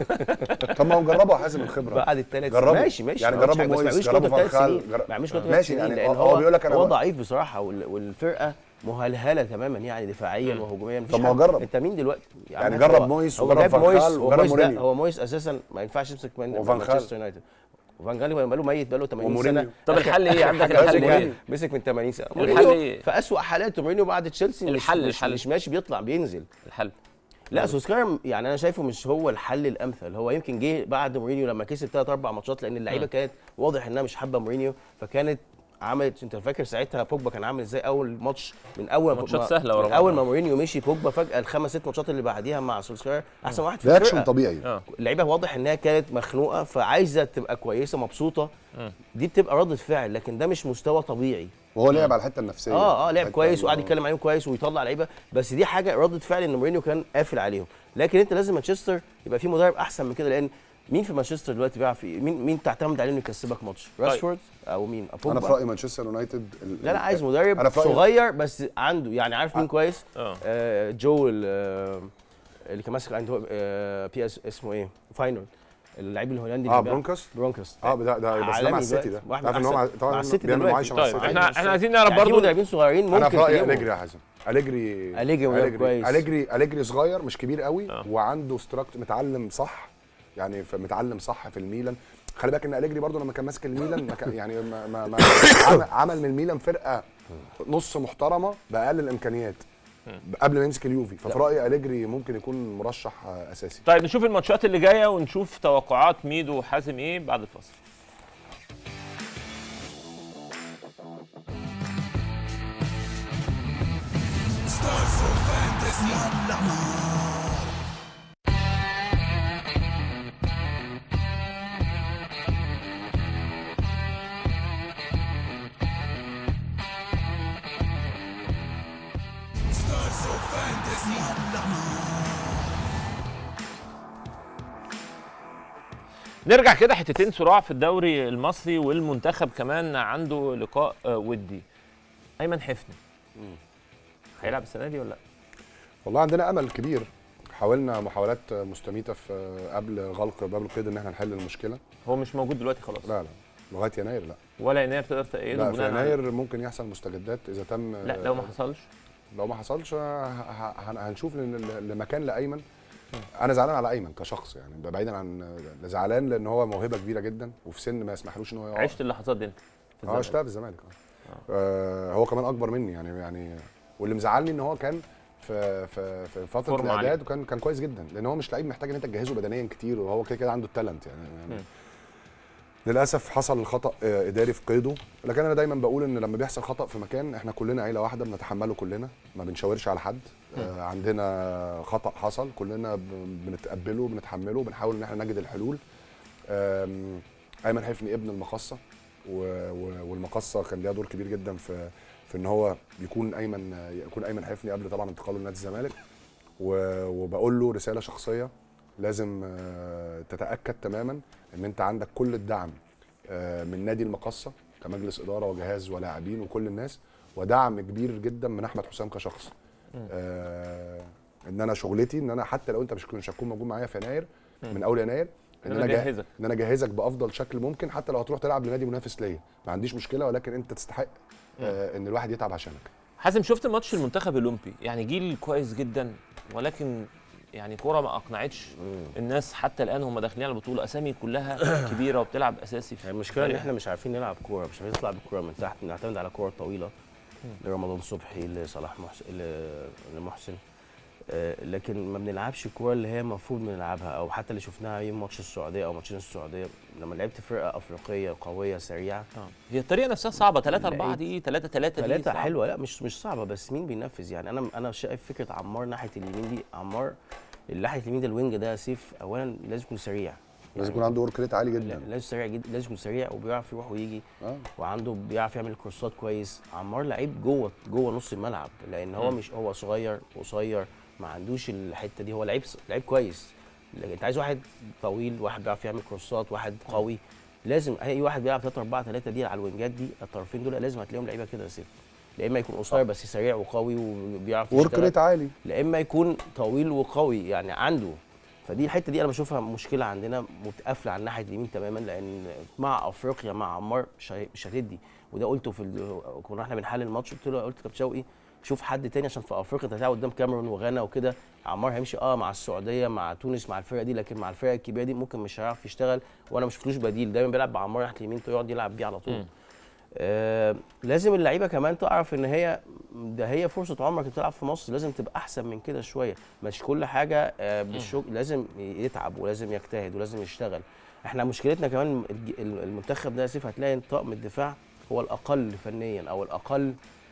S4: طب ما هو جربوا يا حازم الخبره
S5: بعد الثلاث
S4: جربوا.
S5: ماشي ماشي
S4: يعني
S5: ما قلتش
S4: جربوا
S5: حاجة، بس
S4: مويس،
S5: ما يعملوش
S4: جربوا
S5: كونتراكت
S4: فان
S5: ثلاث
S4: خال،
S5: سنين
S4: جر-
S5: ما يعملوش كونتراكت
S4: ماشي،
S5: ثلاث
S4: يعني
S5: سنين لان
S4: هو-
S5: هو
S4: هو بيقول لك أنا
S5: هو
S4: بقى-
S5: ضعيف بصراحه وال- والفرقه مهلهله تماما يعني دفاعيا وهجوميا مفيش
S4: طب ما هو
S5: حاجة.
S4: جرب.
S5: انت مين دلوقتي
S4: يعني
S5: هو-
S4: جرب مويس
S5: هو
S4: وجرب
S5: جاب
S4: فان
S5: مويس
S4: خال
S5: هو
S4: وجرب
S5: مويس لا
S4: مورينيو.
S5: هو مويس اساسا ما ينفعش يمسك مان
S4: وفان خال.
S5: مانشستر يونايتد وفان جالي بقاله ميت بقاله 80
S4: ومورينيو.
S5: سنه
S3: طب
S5: آخر-
S3: الحل ايه؟
S5: آخر
S3: عندك
S5: حاجة
S3: الحل
S5: مسك-
S3: ايه؟
S5: مسك من 80 سنه
S3: الحل
S5: مورينيو
S3: ايه؟
S5: في اسوء حالاته مورينيو بعد تشيلسي مش
S3: الحل-
S5: مش,
S3: الحل.
S5: مش ماشي بيطلع بينزل
S3: الحل
S5: لا سوسكاير يعني انا شايفه مش هو الحل الامثل هو يمكن جه بعد مورينيو لما كسب ثلاث اربع ماتشات لان اللعيبه كانت واضح انها مش حابه مورينيو فكانت عملت انت فاكر ساعتها بوجبا كان عامل ازاي اول ماتش من اول
S3: ماتشات
S5: ما-
S3: سهلة ورا
S5: من
S3: بعض.
S5: اول ما مورينيو مشي بوجبا فجاه الخمس ست ماتشات اللي بعديها مع سولسكاير احسن واحد في
S4: رياكشن
S5: الفرقه
S4: طبيعي
S3: اه
S5: اللعيبه واضح انها كانت مخنوقه فعايزه تبقى كويسه مبسوطه دي بتبقى ردة فعل لكن ده مش مستوى طبيعي
S4: وهو لعب على الحته النفسيه
S5: اه اه لعب
S4: الحتة
S5: كويس
S4: ال-
S5: وقعد يتكلم عليهم كويس ويطلع لعيبه بس دي حاجه ردة فعل ان مورينيو كان قافل عليهم لكن انت لازم مانشستر يبقى في مدرب احسن من كده لان مين في مانشستر دلوقتي بيعرف ي- مين مين تعتمد عليه انه يكسبك ماتش راشفورد او مين
S4: انا
S5: بوجبا
S4: في رايي مانشستر يونايتد ال-
S5: لا لا عايز
S4: انا
S5: مدرب
S4: في رأيي-
S5: صغير بس عنده يعني عارف مين كويس
S3: اه
S5: آه جو ال- آه، اللي كان ماسك عنده آه بي اس اسمه ايه فاينل اللعيب الهولندي
S4: اه
S5: اللي بيلعب-
S4: برونكوس
S5: برونكوس
S4: اه ده ده بس ده
S5: عالمي
S4: مع السيتي
S5: دلوقتي.
S4: ده
S5: واحد
S4: عارف
S5: من
S4: ان هو مع-
S5: أحسن-
S4: طبعا
S5: مع السيتي
S4: بيعمل
S5: دلوقتي.
S4: معايشه مع
S3: طيب
S4: السيتي
S3: احنا احنا عايزين نعرف
S5: يعني في
S3: برضو
S5: مدربين صغيرين
S4: انا
S5: ممكن
S4: في رايي
S5: تجيبهم.
S4: اليجري يا حازم اليجري
S5: أليجري مدرب كويس.
S4: اليجري اليجري صغير مش كبير قوي
S3: آه.
S4: وعنده ستراكت متعلم صح يعني ف- متعلم صح في الميلان خلي بالك ان اليجري برضو لما كان ماسك الميلان ما كان يعني ما ما ما عمل- عمل من الميلان فرقه نص محترمه باقل الامكانيات قبل ما يمسك اليوفي ففي رايي اليجري ممكن يكون مرشح آه، اساسي
S3: طيب نشوف الماتشات اللي جايه ونشوف توقعات ميدو وحازم ايه بعد الفاصل نرجع كده حتتين صراع في الدوري المصري والمنتخب كمان عنده لقاء آه، ودي ايمن حفني هيلعب السنه دي ولا لا
S4: والله عندنا امل كبير حاولنا محاولات مستميته في قبل غلق باب القيد ان احنا نحل المشكله
S3: هو مش موجود دلوقتي خلاص
S4: لا لا لغايه يناير لا
S3: ولا يناير تقدر تأيده
S4: لا في
S3: بناء على-
S4: يناير ممكن يحصل مستجدات اذا تم
S3: لا لو ما حصلش
S4: لو ما حصلش ه- ه- هن- هنشوف لان لمكان لايمن انا زعلان على ايمن كشخص يعني بعيدا عن زعلان لان هو موهبه كبيره جدا وفي سن ما يسمحلوش ان هو يقع
S3: عشت اللحظات دي انت في
S4: اه
S3: الزمالك.
S4: اشتغل في الزمالك اه آه، هو كمان اكبر مني يعني يعني واللي مزعلني ان هو كان في في في فتره
S3: فورمة عالية.
S4: الاعداد وكان كان كويس جدا لان هو مش لعيب محتاج ان انت تجهزه بدنيا كتير وهو كده كده عنده التالنت يعني, يعني
S3: مم.
S4: للاسف حصل خطا آه، اداري في قيده لكن انا دايما بقول ان لما بيحصل خطا في مكان احنا كلنا عيله واحده بنتحمله كلنا ما بنشاورش على حد آه، عندنا خطا حصل كلنا ب- بنتقبله وبنتحمله وبنحاول ان احنا نجد الحلول آم، ايمن حفني ابن المقصه و- و- والمقصه كان ليها دور كبير جدا في في ان هو يكون ايمن يكون ايمن حفني قبل طبعا انتقاله لنادي الزمالك و- وبقول له رساله شخصيه لازم آه، تتاكد تماما ان انت عندك كل الدعم آه، من نادي المقصه كمجلس اداره وجهاز ولاعبين وكل الناس ودعم كبير جدا من احمد حسام كشخص آه، ان انا شغلتي ان انا حتى لو انت مش مش هتكون موجود معايا في يناير من اول يناير
S3: إن أنا
S4: جا-
S3: أجهزك.
S4: ان انا اجهزك بافضل شكل ممكن حتى لو هتروح تلعب لنادي منافس ليا ما عنديش مشكله ولكن انت تستحق آه ان الواحد يتعب عشانك
S3: حازم شفت ماتش المنتخب الاولمبي يعني جيل كويس جدا ولكن يعني كوره ما اقنعتش الناس حتى الان هم داخلين على البطوله اسامي كلها كبيره وبتلعب اساسي في
S5: يعني المشكله ان
S3: فريق.
S5: احنا مش عارفين نلعب كوره مش عارفين نطلع بالكوره من تحت بنعتمد على كوره طويله لرمضان صبحي لصلاح محسن ل- لمحسن آه، لكن ما بنلعبش الكوره اللي هي المفروض بنلعبها او حتى اللي شفناها يوم ماتش السعوديه او ماتشين السعوديه لما لعبت فرقه افريقيه قويه سريعه
S3: آه. هي الطريقه نفسها صعبه 3 4
S5: لقيت
S3: دي 3 3 دي
S5: ثلاثة
S3: صعبة.
S5: حلوة لا مش مش صعبة بس مين بينفذ يعني أنا أنا شايف فكرة عمار ناحية اليمين دي عمار ناحية اليمين ده الوينج ده سيف أولا لازم يكون سريع
S4: لازم يكون عنده ورك ريت عالي
S5: لا-
S4: جدا
S5: لازم سريع جدا لازم يكون سريع وبيعرف يروح ويجي
S4: اه
S5: وعنده بيعرف يعمل كورسات كويس عمار لعيب جوه جوه نص الملعب لان هو مش هو صغير قصير ما عندوش الحته دي هو لعيب لعيب كويس لكن انت عايز واحد طويل واحد بيعرف يعمل كورسات واحد قوي لازم اي واحد بيلعب 3 4 3 دي على الوينجات دي الطرفين دول لازم هتلاقيهم لعيبه كده يا سيف لا اما يكون قصير بس سريع وقوي وبيعرف
S4: ورك
S5: يشتغل
S4: ريت عالي
S5: لا اما يكون طويل وقوي يعني عنده فدي الحته دي انا بشوفها مشكله عندنا متقافله على الناحيه اليمين تماما لان مع افريقيا مع عمار مش هي- مش هتدي وده قلته في ال- كنا احنا بنحلل الماتش قلت له قلت كابتن شوقي شوف حد تاني عشان في افريقيا انت هتلعب قدام كاميرون وغانا وكده عمار هيمشي اه مع السعوديه مع تونس مع الفرقه دي لكن مع الفرقه الكبيره دي ممكن مش هيعرف يشتغل وانا مش شفتلوش بديل دايما بيلعب بعمار ناحيه اليمين يقعد يلعب بيه على طول آه لازم اللعيبه كمان تعرف ان هي ده هي فرصه عمرك بتلعب في مصر لازم تبقى احسن من كده شويه مش كل حاجه آه بالشغل لازم يتعب ولازم يجتهد ولازم يشتغل احنا مشكلتنا كمان الج- المنتخب ده يا سيف هتلاقي إن طاقم الدفاع هو الاقل فنيا او الاقل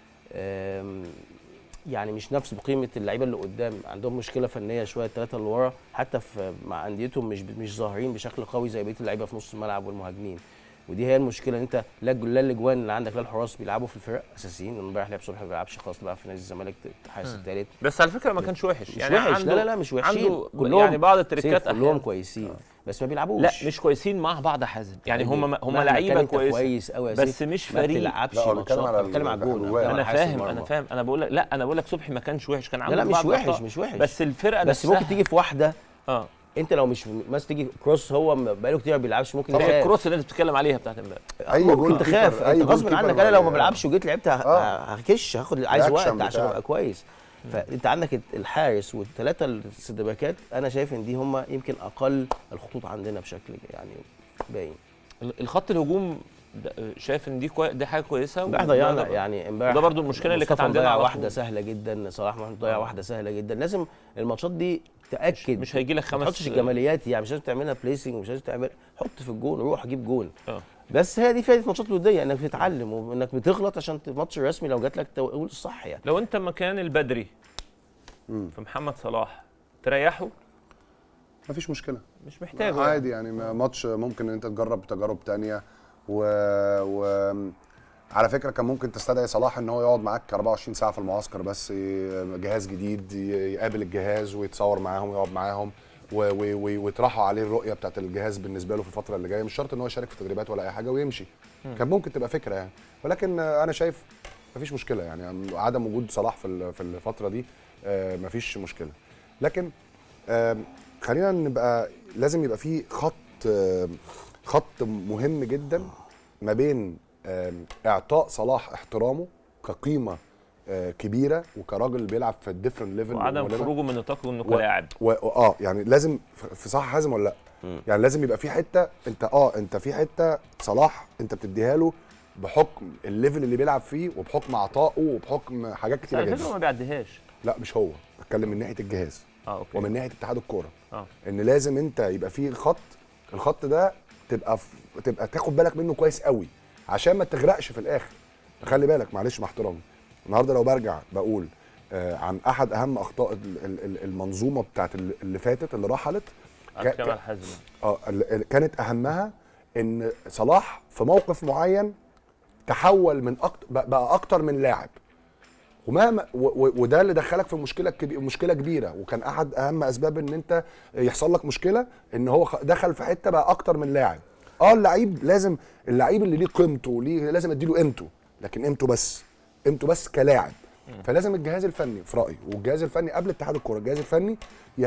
S5: آم، يعني مش نفس بقيمه اللعيبه اللي قدام عندهم مشكله فنيه شويه الثلاثه اللي ورا حتى في مع انديتهم مش مش ظاهرين بشكل قوي زي بقيه اللعيبه في نص الملعب والمهاجمين ودي هي المشكله ان انت لا الج- لا الاجوان اللي عندك لا الحراس بيلعبوا في الفرق اساسيين امبارح لعب صبحي ما بيلعبش خلاص بقى في نادي الزمالك الحارس الثالث
S3: بس على فكره ما كانش وحش
S5: مش
S3: يعني
S5: وحش
S3: عنده
S5: لا لا لا مش وحشين
S3: عنده
S5: كلهم
S3: يعني بعض
S5: سيف،
S3: التريكات
S5: كلهم
S3: أحياناً.
S5: كويسين بس ما بيلعبوش
S3: لا مش كويسين مع بعض يا حازم يعني هم هم
S5: مهما كان
S3: لعيبه
S5: أنت
S3: كويسه
S5: كويس قوي يا
S3: بس
S5: سيف،
S3: مش
S5: ما
S3: فريق
S5: بتلعبش
S4: لا، هو بيتكلم
S5: ماتشات
S4: على
S5: أنا بتكلم على الجون
S4: الأجواء.
S5: بتكلم
S3: انا
S5: على حارس
S3: فاهم انا
S5: المرمى.
S3: فاهم انا بقول لك لا انا بقول لك صبحي ما كانش وحش كان عنده
S5: لا لا مش
S3: بعض
S5: وحش
S3: الأخطاء.
S5: مش وحش
S3: بس الفرقه
S5: بس
S3: نفسها
S5: ممكن تيجي في واحده
S3: اه
S5: انت لو مش مثلا تيجي كروس هو م- بقاله كتير ما بيلعبش ممكن
S3: زي
S5: تخاف
S3: الكروس اللي انت بتتكلم عليها بتاعت امبارح
S4: أي
S5: ممكن
S4: جول
S5: تخاف
S4: كيبر- أي
S5: انت
S4: جول
S5: غصب
S4: كيبر
S5: عنك انا لو ما
S4: يعني-
S5: بلعبش وجيت لعبت ه-
S4: آه.
S5: هكش هاخد عايز وقت
S4: الأكشن
S5: عشان
S4: بتاعه.
S5: ابقى كويس فانت عندك الحارس والثلاثه السدباكات انا شايف ان دي هم يمكن اقل الخطوط عندنا بشكل يعني باين
S3: الخط الهجوم ده- شايف ان دي كوي... دي حاجه كويسه
S5: امبارح
S3: وده-
S5: ضيعنا
S3: ده-
S5: يعني امبارح
S3: وده برضو المشكلة اللي كانت
S5: مصطفى
S3: عندنا
S5: ضيع
S3: على
S5: واحده
S3: طول.
S5: سهله جدا صلاح محمود ضيع واحده سهله جدا لازم الماتشات دي تاكد
S3: مش هيجي لك
S5: ما
S3: خمس
S5: تحطش الجماليات يعني مش لازم تعملها بليسنج مش لازم تعمل حط في الجون روح جيب جون
S3: اه
S5: بس هي دي فائده الماتشات الوديه انك بتتعلم وانك بتغلط عشان في الماتش الرسمي لو جات لك تقول الصح يعني
S3: لو انت مكان البدري
S4: مم.
S3: في محمد صلاح تريحه
S4: مفيش مشكله
S3: مش محتاجه
S4: عادي يعني ما- ماتش ممكن ان انت تجرب تجارب تانية و... و... على فكره كان ممكن تستدعي صلاح ان هو يقعد معاك 24 ساعه في المعسكر بس ي- جهاز جديد ي- يقابل الجهاز ويتصور معاهم ويقعد معاهم و... و... و... ويطرحوا عليه الرؤيه بتاعت الجهاز بالنسبه له في الفتره اللي جايه مش شرط ان هو يشارك في تدريبات ولا اي حاجه ويمشي كان ممكن تبقى فكره يعني ولكن آه، انا شايف مفيش مشكله يعني عدم وجود صلاح في ال- في الفتره دي آه، مفيش مشكله لكن آم، خلينا نبقى لازم يبقى في خط آم، خط مهم جدا ما بين آم، اعطاء صلاح احترامه كقيمه آه، كبيره وكراجل بيلعب في الديفرنت ليفل
S3: وعدم خروجه من نطاقه انه
S4: و-
S3: كلاعب
S4: و... و- اه يعني لازم ف- في صح حازم ولا لا يعني لازم يبقى في حته انت اه انت في حته صلاح انت بتديها له بحكم الليفل اللي بيلعب فيه وبحكم عطائه وبحكم حاجات كتيره
S3: على فكره
S4: جدا
S3: ما بيعديهاش
S4: لا مش هو بتكلم من ناحيه الجهاز
S3: اه اوكي
S4: ومن ناحيه اتحاد الكوره
S3: اه
S4: ان لازم انت يبقى فيه خط الخط ده تبقى ف... تبقى تاخد بالك منه كويس قوي عشان ما تغرقش في الاخر خلي بالك معلش مع احترامي النهارده لو برجع بقول آه عن احد اهم اخطاء ال- ال- ال- المنظومه بتاعت ال- اللي فاتت اللي رحلت
S3: عبد
S4: ك-
S3: كمال حازم
S4: اه ال- ال- كانت اهمها ان صلاح في موقف معين تحول من أكتر بقى اكتر من لاعب وما و- و- وده اللي دخلك في مشكله كبيره مشكله كبيره وكان احد اهم اسباب ان انت يحصل لك مشكله ان هو خ- دخل في حته بقى اكتر من لاعب اه اللعيب لازم اللعيب اللي ليه قيمته ليه لازم اديله قيمته لكن قيمته بس قيمته بس كلاعب فلازم الجهاز الفني في رايي والجهاز الفني قبل اتحاد الكوره الجهاز الفني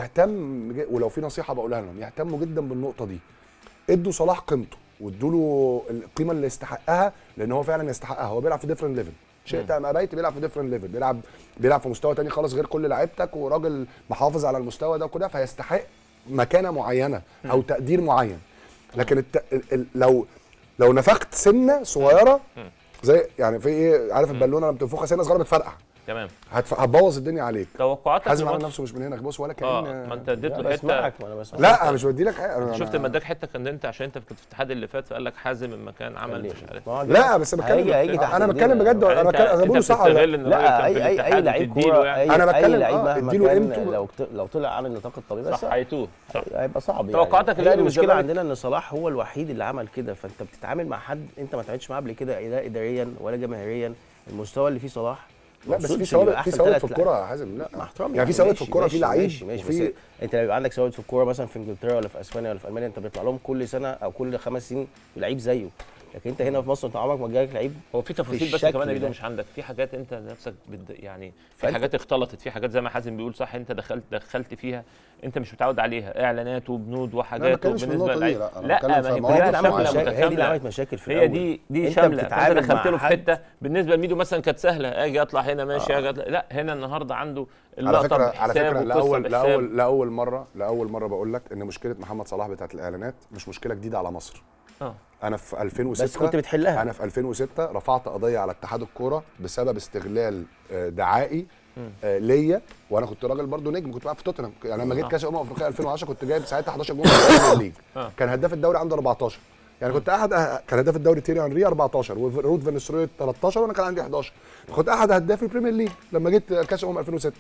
S4: يهتم ج- ولو في نصيحه بقولها لهم يهتموا جدا بالنقطه دي ادوا صلاح قيمته وادوا له القيمه اللي يستحقها لان هو فعلا يستحقها هو بيلعب في ديفرنت ليفل شئت ام ابيت بيلعب في ديفرنت ليفل بيلعب بيلعب في مستوى تاني خالص غير كل لعيبتك وراجل محافظ على المستوى ده وكده فيستحق مكانه معينه او تقدير معين لكن الت... ال... ال... لو لو نفخت سنه صغيره زي يعني في ايه عارف البالونه لما بتنفخها سنه صغيره بتفرقع
S3: تمام
S4: هتف... هتبوظ الدنيا عليك
S3: توقعاتك
S4: حازم عامل
S3: للماتش؟
S4: نفسه مش من هنا بص ولا كان
S3: اه ما انت اديت
S5: لا
S3: له حته
S5: بسمعك ما انا بسمعك
S4: لا انا مش بدي لك حاجه أنا-
S3: شفت
S4: أنا-
S3: لما اداك حته كان انت عشان انت كنت في الاتحاد اللي فات فقال لك حازم المكان عمل مش عارف
S5: ما هو
S4: لا بس بتكلم
S5: هيجي هيجي تحت
S4: انا بتكلم
S5: إيدينا.
S4: بجد انا
S3: انت
S4: بتكلم انا بقول صح ولا لا؟
S3: بتستغل ان الراجل
S5: لا
S3: كان في
S5: اي اي
S3: الاتحاد
S5: اي لعيب
S3: وتديله
S5: كوره
S3: يعني.
S5: اي
S4: أنا
S5: اي
S4: بتكلم،
S5: لعيب
S4: آه،
S5: مهما
S4: اديله
S5: كان
S4: قيمته.
S5: لو ط- لو طلع عن النطاق الطبيعي بس
S3: صح هيتوه صح
S5: هيبقى صعب
S3: توقعاتك
S5: يعني
S3: الأهلي
S5: هي المشكله
S3: والزمالك؟
S5: عندنا ان صلاح هو الوحيد اللي عمل كده فانت بتتعامل مع حد انت ما تعاملتش معاه قبل كده لا اداريا ولا جماهيريا المستوى اللي فيه صلاح ما
S4: لا بس في
S5: وصلش
S4: ثوابت
S5: لأحسن
S4: في ثوابت
S5: تلات
S4: في
S5: لعيبة.
S4: الكوره يا حازم لا
S5: مع احترامي
S4: يعني في ثوابت في
S5: ماشي،
S4: الكوره في
S5: ماشي،
S4: لعيب
S5: ماشي ماشي
S4: وفي-
S5: بس انت لو يبقى عندك ثوابت في الكوره مثلا في انجلترا ولا في اسبانيا ولا في المانيا انت بيطلع لهم كل سنه او كل خمس سنين لعيب زيه لكن انت هنا في مصر انت عمرك ما جالك لعيب
S3: هو في تفاصيل بس
S5: الشكل
S3: كمان يا بيدو
S5: ده.
S3: مش عندك في حاجات انت نفسك بد يعني في
S5: فأنت-
S3: حاجات اختلطت في حاجات زي ما حازم بيقول صح انت دخلت دخلت فيها انت مش متعود عليها اعلانات وبنود وحاجات
S4: بتكلمش في
S3: وبالنسبه
S4: النقطة دي،
S3: للعيب.
S4: لا، أنا
S3: لا
S4: بتكلم
S3: ما
S4: في
S3: هي
S4: مواقف
S5: هي
S3: كلها
S5: اللي
S3: شامله
S5: عملت مشاكل هي دي اللي
S3: متكامله
S5: عملت مشاكل في
S3: هي
S5: الأول.
S3: دي دي
S5: انت
S3: شامله فانت
S5: بتتعامل
S3: دخلت
S5: مع
S3: له في
S5: حد-
S3: حته بالنسبه لميدو مثلا كانت سهله اجي اطلع هنا ماشي اجي أطلع لا هنا النهارده عنده
S4: على
S3: اللقطه
S4: فكره على
S3: بحساب
S4: فكره
S3: والقصة
S4: لاول
S3: بحساب.
S4: لاول لاول مره لاول مره بقول لك ان مشكله محمد صلاح بتاعت الاعلانات مش مشكله جديده على مصر
S3: اه
S4: انا في 2006
S5: بس كنت بتحلها.
S4: انا في 2006 رفعت قضيه على اتحاد الكوره بسبب استغلال آه، دعائي آه، ليا وانا كنت راجل برضو نجم كنت بلعب في توتنهام يعني لما جيت
S3: آه.
S4: كاس امم افريقيا 2010 كنت جايب ساعتها 11 جول في البريمير ليج
S3: آه.
S4: كان هداف الدوري عنده 14 يعني كنت احد أه- كان هداف الدوري تيري انري 14 ورود فينيسروي 13 وانا كان عندي 11 كنت احد هدافي البريمير ليج لما جيت كاس امم 2006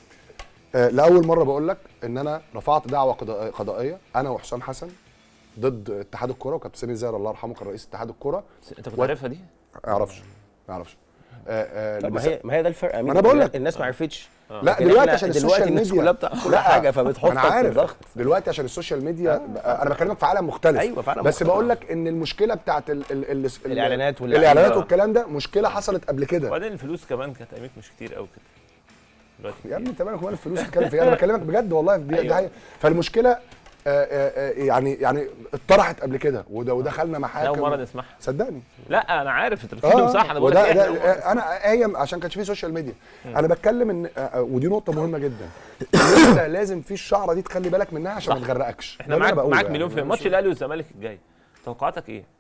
S4: آه، لاول مره بقول لك ان انا رفعت دعوه قضاء- قضائيه انا وحسام حسن ضد اتحاد الكوره وكابتن سامي زاهر الله يرحمه كان رئيس اتحاد الكوره
S3: انت كنت
S4: و-
S3: عارفها دي؟
S4: ما اعرفش ما اعرفش آه، آه،
S5: طب ما
S4: لبس-
S5: هي ما هي ده الفرق يا
S4: ما
S5: أمين.
S4: أنا بقول لك.
S5: الناس ما عرفتش
S4: لا
S5: لكن
S4: دلوقتي
S5: إحنا
S4: عشان
S5: دلوقتي
S4: السوشيال
S5: الناس
S4: ميديا
S5: كلها بتعرف كل
S4: لا،
S5: حاجه
S4: ما
S5: فبتحطك
S4: انا
S5: في
S4: عارف
S5: الضغط
S4: دلوقتي عشان السوشيال ميديا آه. انا بكلمك في عالم مختلف
S5: أيوة، في عالم
S4: بس
S5: مختلف.
S4: بقول لك ان المشكله بتاعت ال ال ال ال
S5: الإعلانات واللعيبة.
S4: الاعلانات والكلام ده مشكله حصلت قبل كده
S3: وبعدين الفلوس كمان كانت ايامك مش كتير قوي كده دلوقتي
S4: يا ابني
S3: كتير.
S4: انت مالك ومال الفلوس بتتكلم فيها انا بكلمك بجد والله دي,
S3: أيوة.
S4: دي حقيقة. فالمشكله آه، آه، آه، يعني يعني اتطرحت قبل كده وده ودخلنا محاكم
S3: اول مره نسمعها
S4: صدقني
S3: لا انا عارف انت بتتكلم صح انا بقول لك
S4: وده
S3: إحنا
S4: ده
S3: أول مرة
S4: آه، انا هي عشان كانش فيه سوشيال ميديا انا بتكلم ان آه، آه، ودي نقطه مهمه جدا إن انت لازم في الشعره دي تخلي بالك منها عشان ما
S3: صح.
S4: تغرقكش
S3: احنا
S4: ده اللي
S3: معاك
S4: أنا بقوله
S3: معاك
S4: يعني.
S3: مليون في
S4: مش-
S3: ماتش الاهلي والزمالك الجاي توقعاتك ايه؟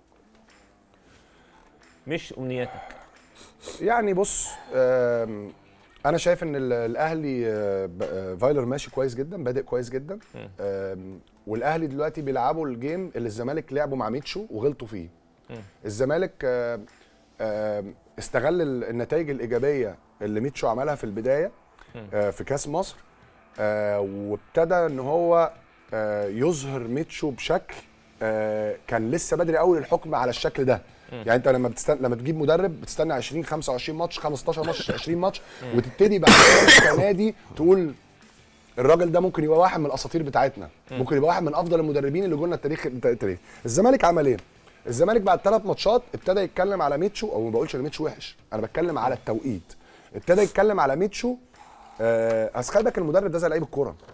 S3: مش امنياتك
S4: يعني بص آم، انا شايف ان ال- الاهلي آه، ب- آه، فايلر ماشي كويس جدا بادئ كويس جدا آم، والاهلي دلوقتي بيلعبوا الجيم اللي الزمالك لعبوا مع ميتشو وغلطوا فيه الزمالك آه، آم، استغل ال- النتائج الايجابيه اللي ميتشو عملها في البدايه آه، في كاس مصر آه، وابتدى ان هو آه، يظهر ميتشو بشكل آه، كان لسه بدري قوي الحكم على الشكل ده يعني انت لما بتستنى لما تجيب مدرب بتستنى 20 25 ماتش 15 ماتش 20 ماتش وتبتدي بعد كده السنه دي تقول الراجل ده ممكن يبقى واحد من الاساطير بتاعتنا ممكن يبقى واحد من افضل المدربين اللي جولنا التاريخ التاريخ الزمالك عمل ايه الزمالك بعد ثلاث ماتشات ابتدى يتكلم على ميتشو او ما بقولش ان ميتشو وحش انا بتكلم على التوقيت ابتدى يتكلم على ميتشو آه، اصل خلي بالك المدرب ده زي لعيب الكوره في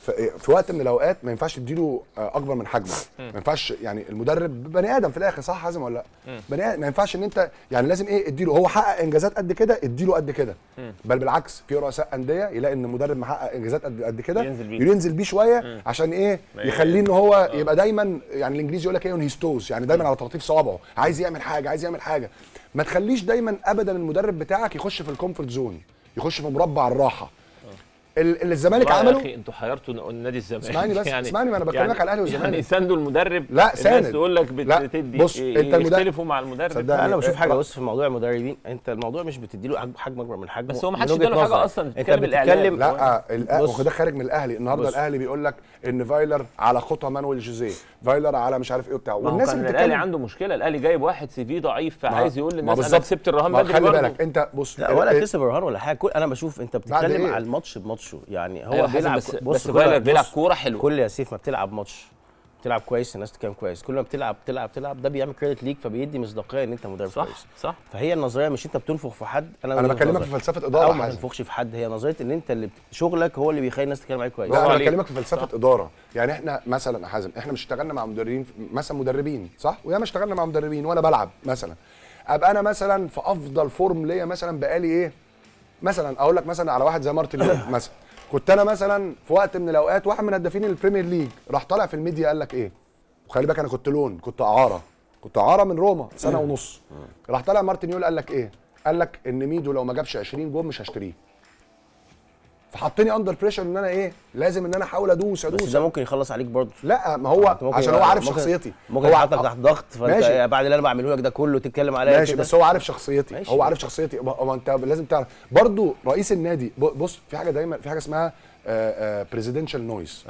S4: في, في وقت من الاوقات ما ينفعش تديله آه، اكبر من حجمه ما ينفعش يعني المدرب بني ادم في الاخر صح حازم ولا لا بني ادم ما ينفعش ان انت يعني لازم ايه اديله هو حقق انجازات قد كده اديله قد كده بل بالعكس في رؤساء انديه يلاقي ان المدرب محقق انجازات قد قد كده
S3: ينزل بيه.
S4: ينزل بيه شويه عشان ايه
S3: ما
S4: يخليه ان هو يبقى دايما يعني الانجليزي يقول لك ايه هيستوز يعني دايما على تلطيف صوابعه عايز يعمل حاجه عايز يعمل حاجه ما تخليش دايما ابدا المدرب بتاعك يخش في الكومفورت زون يخش في مربع الراحه ال- اللي الزمالك
S3: والله يا
S4: عمله
S3: اخي انتوا حيرتوا نادي الزمالك
S4: اسمعني بس، اسمعني، ما أنا بكلمك على الأهلي والزمالك.
S3: يعني ساندوا المدرب
S4: لا،
S3: الناس
S4: ساند.
S3: تقول لك
S4: لا،
S3: بتدي
S4: بص،
S3: إيه،
S4: أنت المدرب-
S3: يختلفوا مع المدرب
S4: صدقني.
S5: لا انا بشوف حاجه
S4: إيه،
S5: بص في موضوع المدربين انت الموضوع مش بتديله حجم حجم اكبر من حجمه
S3: بس هو ما
S5: من
S3: حدش
S5: وجهة
S3: اداله حاجة
S5: نظرك.
S3: أصلاً،
S5: انت
S3: بتتكلم الإعلام.
S5: بتتكلم
S4: لا الأ-
S5: بص.
S4: وده خارج من الاهلي النهارده
S5: بص.
S4: الاهلي بيقول لك ان فايلر على خطى مانويل جوزيه فايلر على مش عارف ايه وبتاع
S3: ما هو
S4: والناس
S3: كان
S4: اللي
S3: الاهلي
S4: بتتكلم
S3: عنده مشكله الاهلي جايب واحد سي في ضعيف
S4: ما-
S3: فعايز يقول
S4: ما
S3: للناس انا
S4: بالظبط.
S3: كسبت الرهان
S4: ما
S3: بدري
S4: خلي
S3: برضه.
S4: بالك انت بص
S5: لا ولا
S4: ال-
S5: كسب الرهان ولا حاجه كل انا بشوف انت
S4: بعد
S5: بتتكلم
S4: إيه؟
S5: على الماتش بماتشه يعني هو
S3: أيوة حازم،
S5: بيلعب
S3: بس-
S5: بص
S3: بس
S5: كل-
S3: فايلر بيلعب
S5: بص،
S3: كورة حلوة.
S5: كل يا سيف ما بتلعب ماتش بتلعب كويس الناس تتكلم كويس كل ما بتلعب بتلعب بتلعب ده بيعمل كريدت ليك فبيدي مصداقيه ان انت مدرب
S3: صح
S5: كويس
S3: صح
S5: فهي النظريه مش انت بتنفخ في حد انا
S4: انا
S5: وجهة
S4: بكلمك
S5: نظري.
S4: في فلسفه
S5: او
S4: اداره
S5: ما
S4: حازم.
S5: تنفخش في حد هي نظريه ان انت اللي بت- شغلك هو اللي بيخلي الناس تتكلم عليك كويس
S4: لا
S3: برافو
S4: انا
S3: عليك.
S4: بكلمك في فلسفه اداره يعني احنا مثلا يا حازم احنا مش اشتغلنا مع مدربين مثلا مدربين صح وياما اشتغلنا مع مدربين وانا بلعب مثلا ابقى انا مثلا في افضل فورم ليا مثلا بقالي ايه مثلا اقول لك مثلا على واحد زي مارتن لويد مثلا كنت انا مثلا في وقت من الاوقات واحد من هدافين البريمير ليج راح طالع في الميديا قال لك ايه وخلي بالك انا كنت لون كنت اعاره كنت اعاره من روما سنه ونص راح طالع مارتن يول قال لك ايه قال لك ان ميدو لو ما جابش 20 جول مش هشتريه فحطني اندر بريشر ان انا ايه لازم ان انا احاول ادوس
S5: بس
S4: ادوس
S5: ده ممكن يخلص عليك برضه
S4: لا ما هو
S5: ممكن
S4: عشان هو
S5: يبقى-
S4: عارف
S5: ممكن-
S4: شخصيتي
S5: ممكن
S4: هو
S5: يحطك تحت ضغط فانت
S4: ماشي.
S5: إيه بعد اللي انا بعمله لك ده كله تتكلم عليا
S4: ماشي
S5: كده
S4: بس هو عارف شخصيتي
S5: ماشي.
S4: هو عارف شخصيتي ما هو انت لازم تعرف برضو رئيس النادي ب- بص في حاجه دايما في حاجه اسمها بريزيدنشال نويز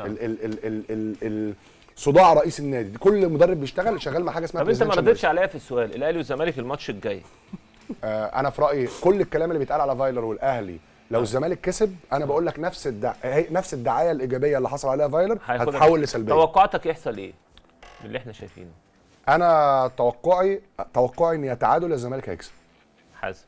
S4: صداع رئيس النادي كل مدرب بيشتغل شغال مع حاجه اسمها
S3: طب انت ما
S4: presidential
S3: ردتش
S4: noise.
S3: عليا في السؤال الاهلي والزمالك الماتش الجاي
S4: آه، انا في رايي كل الكلام اللي بيتقال على فايلر والاهلي لو الزمالك كسب انا بقول لك نفس الدع... هي- نفس الدعايه الايجابيه اللي حصل عليها فايلر
S3: هياخدها.
S4: هتتحول لسلبيه
S3: توقعاتك يحصل ايه من اللي احنا شايفينه
S4: انا توقعي توقعي ان يا تعادل يا الزمالك هيكسب
S3: حازم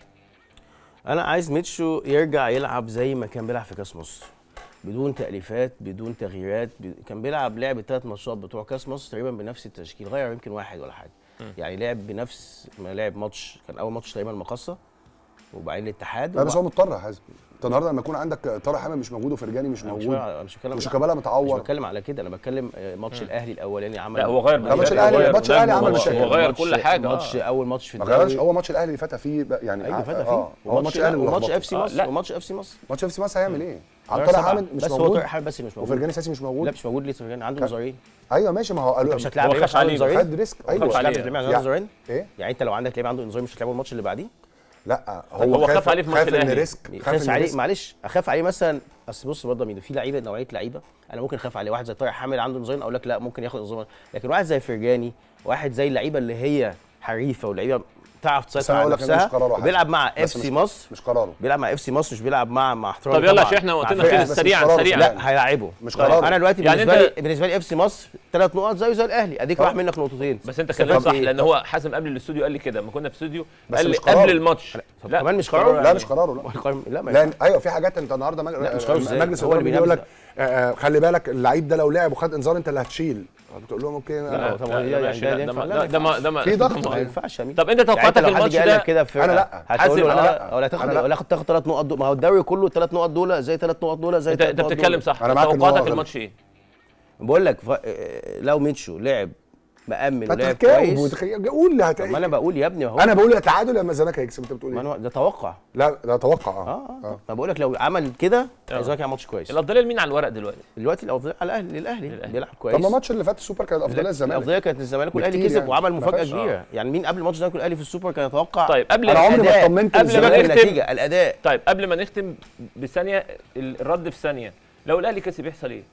S5: انا عايز ميتشو يرجع يلعب زي ما كان بيلعب في كاس مصر بدون تأليفات بدون تغييرات ب... كان بيلعب لعب الثلاث ماتشات بتوع كاس مصر تقريبا بنفس التشكيل غير يمكن واحد ولا حاجه يعني لعب بنفس ما لعب ماتش كان اول ماتش تقريبا المقصه وبعدين الاتحاد
S4: لا بس
S5: وبع-
S4: هو مضطر يا حازم انت النهارده لما يكون عندك طارق حامد مش موجود وفرجاني مش
S5: أنا مش
S4: موجود
S5: أنا مش بتكلم
S4: وشيكابالا
S5: مش
S4: متعور
S5: بتكلم على كده انا بتكلم آه، ماتش الاهلي الاولاني عمل
S3: لا هو غير
S4: لا، ماتش
S3: هو
S4: الأهلي-
S3: غير
S4: ماتش الأهلي عمل
S3: هو-
S4: مشاكل.
S3: هو غير
S5: ماتش-
S3: كل حاجه
S5: ماتش
S3: آه.
S5: اول ماتش في
S4: ما غيرش
S5: الدوري
S4: هو ماتش الاهلي اللي فات فيه بقى يعني
S5: ايوه فاتها
S4: اه
S5: فيه
S4: هو ماتش الاهلي اللي
S5: وماتش
S4: لخبطه.
S5: اف سي
S3: آه،
S5: مصر
S3: لا.
S5: وماتش اف سي مصر
S4: ماتش اف سي مصر هيعمل ايه؟ عبد
S5: غير
S4: الله
S5: سبعة.
S4: حامد مش
S5: بس هو
S4: موجود
S5: طارق حامد بس اللي مش موجود
S4: وفرجاني ساسي مش موجود
S5: لا مش موجود لسه فرجاني عنده نظرين
S4: ايوه ماشي ما هو قالوا
S5: مش هتلاعب
S3: هو
S5: لعيبه
S3: خاف
S5: عشان عنده
S3: عليه.
S5: نظرين
S4: خد ريسك
S3: خاف
S4: ايوه
S5: مش
S3: عليه.
S5: هتلاعب لعيبه عشان
S4: يعني-
S5: عنده نظرين
S4: ايه؟
S5: يعني انت لو عندك لعيبه عنده نظرين مش هتلعبوا الماتش اللي بعديه
S4: لا
S3: هو خاف عليه في ماتش
S4: خاف ان
S3: الأهلي.
S4: ريسك خاف
S5: خاف
S4: ان
S5: عليه
S4: ريسك
S5: معلش اخاف عليه مثلا اصل بص برضه يا ميدو في لعيبه نوعيه لعيبه انا ممكن اخاف عليه واحد زي طارق حامد عنده نظرين اقول لك لا ممكن ياخد نظرين لكن واحد زي فرجاني واحد زي اللعيبه اللي هي حريفه ولعيبه تعرف
S4: بس
S5: تسيطر
S4: أنا
S5: على
S4: أقول لك إن
S5: نفسها
S4: مش قراره حاجة.
S5: بيلعب مع اف
S4: بس
S5: سي
S4: مش-
S5: مصر
S4: مش قراره
S5: بيلعب مع اف سي مصر مش بيلعب مع مع احترامي
S3: طب يلا
S5: طبعاً.
S3: عشان احنا
S5: مع
S3: وقتنا
S5: فرقة.
S3: خلص
S4: بس
S3: سريعا
S4: مش قرار.
S3: سريعا
S5: لا هيلاعبه
S4: مش
S5: طيب،
S4: قراره.
S5: انا دلوقتي
S3: يعني
S5: بالنسبه
S3: أنت-
S5: لي بالنسبه لي اف سي مصر ثلاث نقط زيه زي الاهلي اديك راح منك نقطتين
S3: بس انت
S5: استفدت
S3: كلامك صح
S5: إيه؟
S3: لان هو حازم قبل الاستوديو قال لي كده لما كنا في الاستوديو
S4: بس
S3: قال لي
S4: مش قراره.
S3: قبل الماتش
S5: طب كمان مش قراره
S4: لا
S5: يعني.
S4: مش قراره لا
S5: القرار- لا ما
S4: لان ايوه في حاجات انت النهارده مج...
S5: لا، مش قرار إزاي؟
S4: مجلس
S5: هو اللي
S4: الاداره بيقول لك
S5: بينفذ.
S4: آه، آه، خلي بالك اللعيب ده لو لعب وخد انذار انت اللي هتشيل بتقول لهم اوكي
S5: لا،
S4: آه،
S5: طب
S3: لا،
S5: ده
S3: لا،
S5: يعني
S3: ماشي،
S5: ده
S3: لا،
S5: ينفع؟
S3: ده
S5: لا،
S3: ما-
S5: ما
S3: ده ما ده ما
S4: في ضغط.
S3: ده
S5: ما
S3: ما-
S5: ينفعش يا ميدو.
S3: طب انت
S5: يعني
S3: توقعاتك
S5: انت لو حد
S3: الماتش
S5: جه قال
S3: ده
S5: لك كده في
S4: أنا لا.
S5: هتقول له
S3: حازم،
S5: لا
S4: أنا لا.
S5: ولا تاخد
S4: أنا لا.
S5: ولا تاخد ثلاث نقط دول ما هو الدوري كله ثلاث نقط دول زي ثلاث نقط دول زي
S3: انت
S5: ثلاث
S3: انت
S5: نقط
S3: بتتكلم
S5: دول.
S3: صح
S4: أنا معاك إن هو
S3: توقعاتك
S4: غلط.
S3: الماتش ايه؟
S5: بقول لك ف- آه، لو ميتشو لعب مأمن ولعب
S4: هتحكي
S5: كويس
S4: قول اللي
S5: طب ما
S4: هت...
S5: انا بقول يا ابني اهو
S4: انا بقول يا تعادل يا الزمالك هيكسب انت بتقول
S5: ما
S4: ايه؟
S5: أنا- ده توقع
S4: لا ده اتوقع
S5: اه
S4: اه
S5: اه ما بقول لك لو عمل كده
S3: اه.
S5: الزمالك هيعمل ماتش كويس
S3: الافضليه لمين على الورق دلوقتي؟
S5: دلوقتي الافضليه على الاهلي للاهلي
S3: للأهلي.
S5: بيلعب
S4: طب
S5: كويس
S4: ما الماتش اللي فات السوبر كانت افضليه الزمالك
S5: الافضليه كانت الزمالك والاهلي
S4: بكتير
S5: كسب
S4: يعني.
S5: وعمل
S4: ما
S5: مفاجاه
S4: فيهاش-
S5: كبيره يعني مين قبل الماتش ده الاهلي في السوبر كان يتوقع
S3: طيب قبل
S4: أنا عمري ما
S5: الأداء
S4: اطمنت
S3: قبل ما
S4: للزمالك.
S3: نختم-
S5: النتيجه الاداء
S3: طيب قبل ما نختم بثانيه الرد في ثانيه لو الاهلي كسب يحصل ايه؟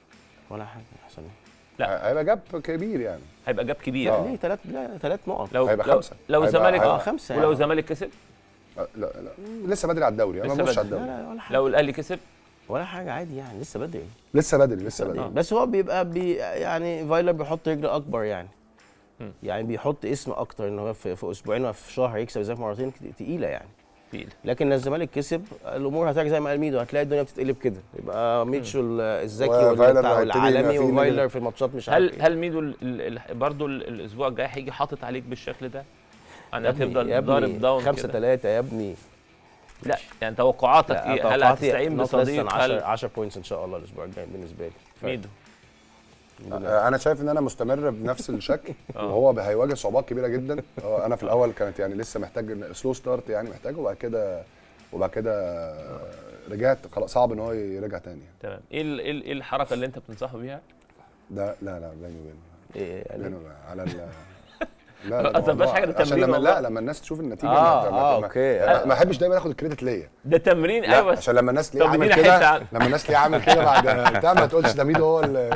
S5: ولا حاجه يحصل إيه؟
S4: هيبقى جاب كبير يعني
S3: هيبقى جاب كبير
S5: لا ليه ثلاث لا ثلاث نقط
S3: لو
S4: هيبقى
S3: لو-
S4: خمسة.
S3: لو
S4: هيبقى-
S3: الزمالك
S4: هيبقى
S5: اه خمسه
S3: ولو
S5: يعني.
S3: الزمالك كسب
S4: لا لا لسه بدري على الدوري انا
S3: لسه
S4: ما ببصش على
S3: بدري.
S5: لا
S4: الدوري
S5: لا ولا حاجه
S3: لو الاهلي كسب
S5: ولا حاجه عادي يعني لسه بدري
S4: لسه بدري لسه بدري
S5: بس هو بيبقى بي يعني فايلر بيحط رجل اكبر يعني يعني بيحط اسم اكتر ان هو في, في اسبوعين ولا في شهر يكسب ازاي مرتين تقيله يعني
S3: تقيل
S5: لكن لو الزمالك كسب الامور هترجع زي ما قال ميدو هتلاقي الدنيا بتتقلب كده يبقى ميتشو الذكي
S4: وفايلر
S5: والبتاع
S4: هيبتدي يبقى
S5: والعالمي
S4: فيه
S5: وفايلر
S4: نجم.
S5: في الماتشات مش عارف
S3: هل
S5: إيه.
S3: هل ميدو ال- ال- ال- برضو ال- الاسبوع الجاي هيجي حاطط عليك بالشكل ده؟ يعني
S5: يا ابني-
S3: هتفضل
S5: يا
S3: ضارب
S5: ابني
S3: داون
S5: 5
S3: كده؟
S5: 3 يا ابني
S3: لا يعني توقعاتك
S5: لا،
S3: ايه؟ هل
S5: توقعاتي
S3: هتستعين
S5: not less than
S3: بصديق؟
S5: 10
S3: هل
S5: 10 بوينتس ان شاء الله الاسبوع الجاي بالنسبه لي فرق.
S3: ميدو
S4: آه، انا شايف ان انا مستمر بنفس الشكل
S3: آه.
S4: وهو هيواجه صعوبات كبيره جدا هو انا في الاول كانت يعني لسه محتاج سلو ستارت يعني محتاج وبعد كده وبعد كده رجعت خلاص صعب ان هو يرجع تاني يعني.
S3: تمام ايه ال- ايه ال- إيه الحركه اللي انت بتنصحه بيها؟
S4: ده لا لا بيني وبينه
S5: إيه يعني
S4: بيني وبينه على ال لا لا
S3: أصل
S4: ده
S3: مفيهاش
S4: موضوع-
S3: حاجة ده
S4: عشان
S3: تمرين
S4: لما
S3: والله.
S4: لا لما الناس تشوف النتيجه
S5: آه،
S4: ما- ما-
S5: آه،
S4: ما-
S5: أوكي.
S4: ما ما احبش دايما اخد الكريدت ليا
S3: ده تمرين
S4: لا
S3: ايوه بس
S4: عشان لما الناس تلاقيه
S3: طب
S4: عامل
S3: ادينا حتة
S4: كده
S3: عن-
S4: لما الناس تلاقيه عامل كده بعد بتاع ما تقولش ده ميدو هو اللي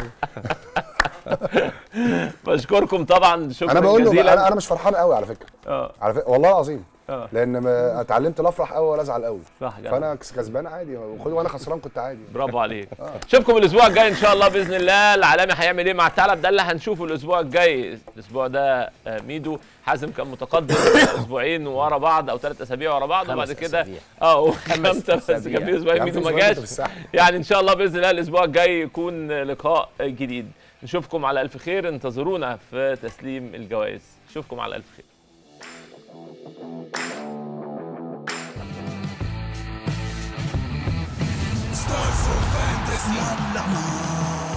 S3: بشكركم طبعا شكرا
S4: انا بقول له
S3: جزيلا
S4: انا انا مش فرحان قوي على فكره
S3: اه
S4: على فكره والله العظيم
S3: اه
S4: لان ما اتعلمت لا افرح قوي ولا ازعل قوي
S3: صح جدع.
S4: فانا كس- كسبان عادي وخد وانا خسران كنت عادي
S3: برافو عليك اشوفكم الاسبوع الجاي ان شاء الله باذن الله العالمي هيعمل ايه مع الثعلب ده اللي هنشوفه الاسبوع الجاي الاسبوع ده آه، ميدو حازم كان متقدم اسبوعين ورا بعض او ثلاث اسابيع ورا بعض
S5: خمس
S3: وبعد كده
S5: أسابيع.
S3: اه وخمسه بس
S5: أسابيع.
S3: كان في اسبوعين
S4: كان
S3: ميدو
S4: في
S3: ما
S4: أسبوعين
S3: جاش
S4: كنت في الساحل.
S3: يعني ان شاء الله باذن الله الاسبوع الجاي يكون لقاء جديد نشوفكم على الف خير انتظرونا في تسليم الجوائز نشوفكم على الف خير
S2: ستارز اوف فانتسي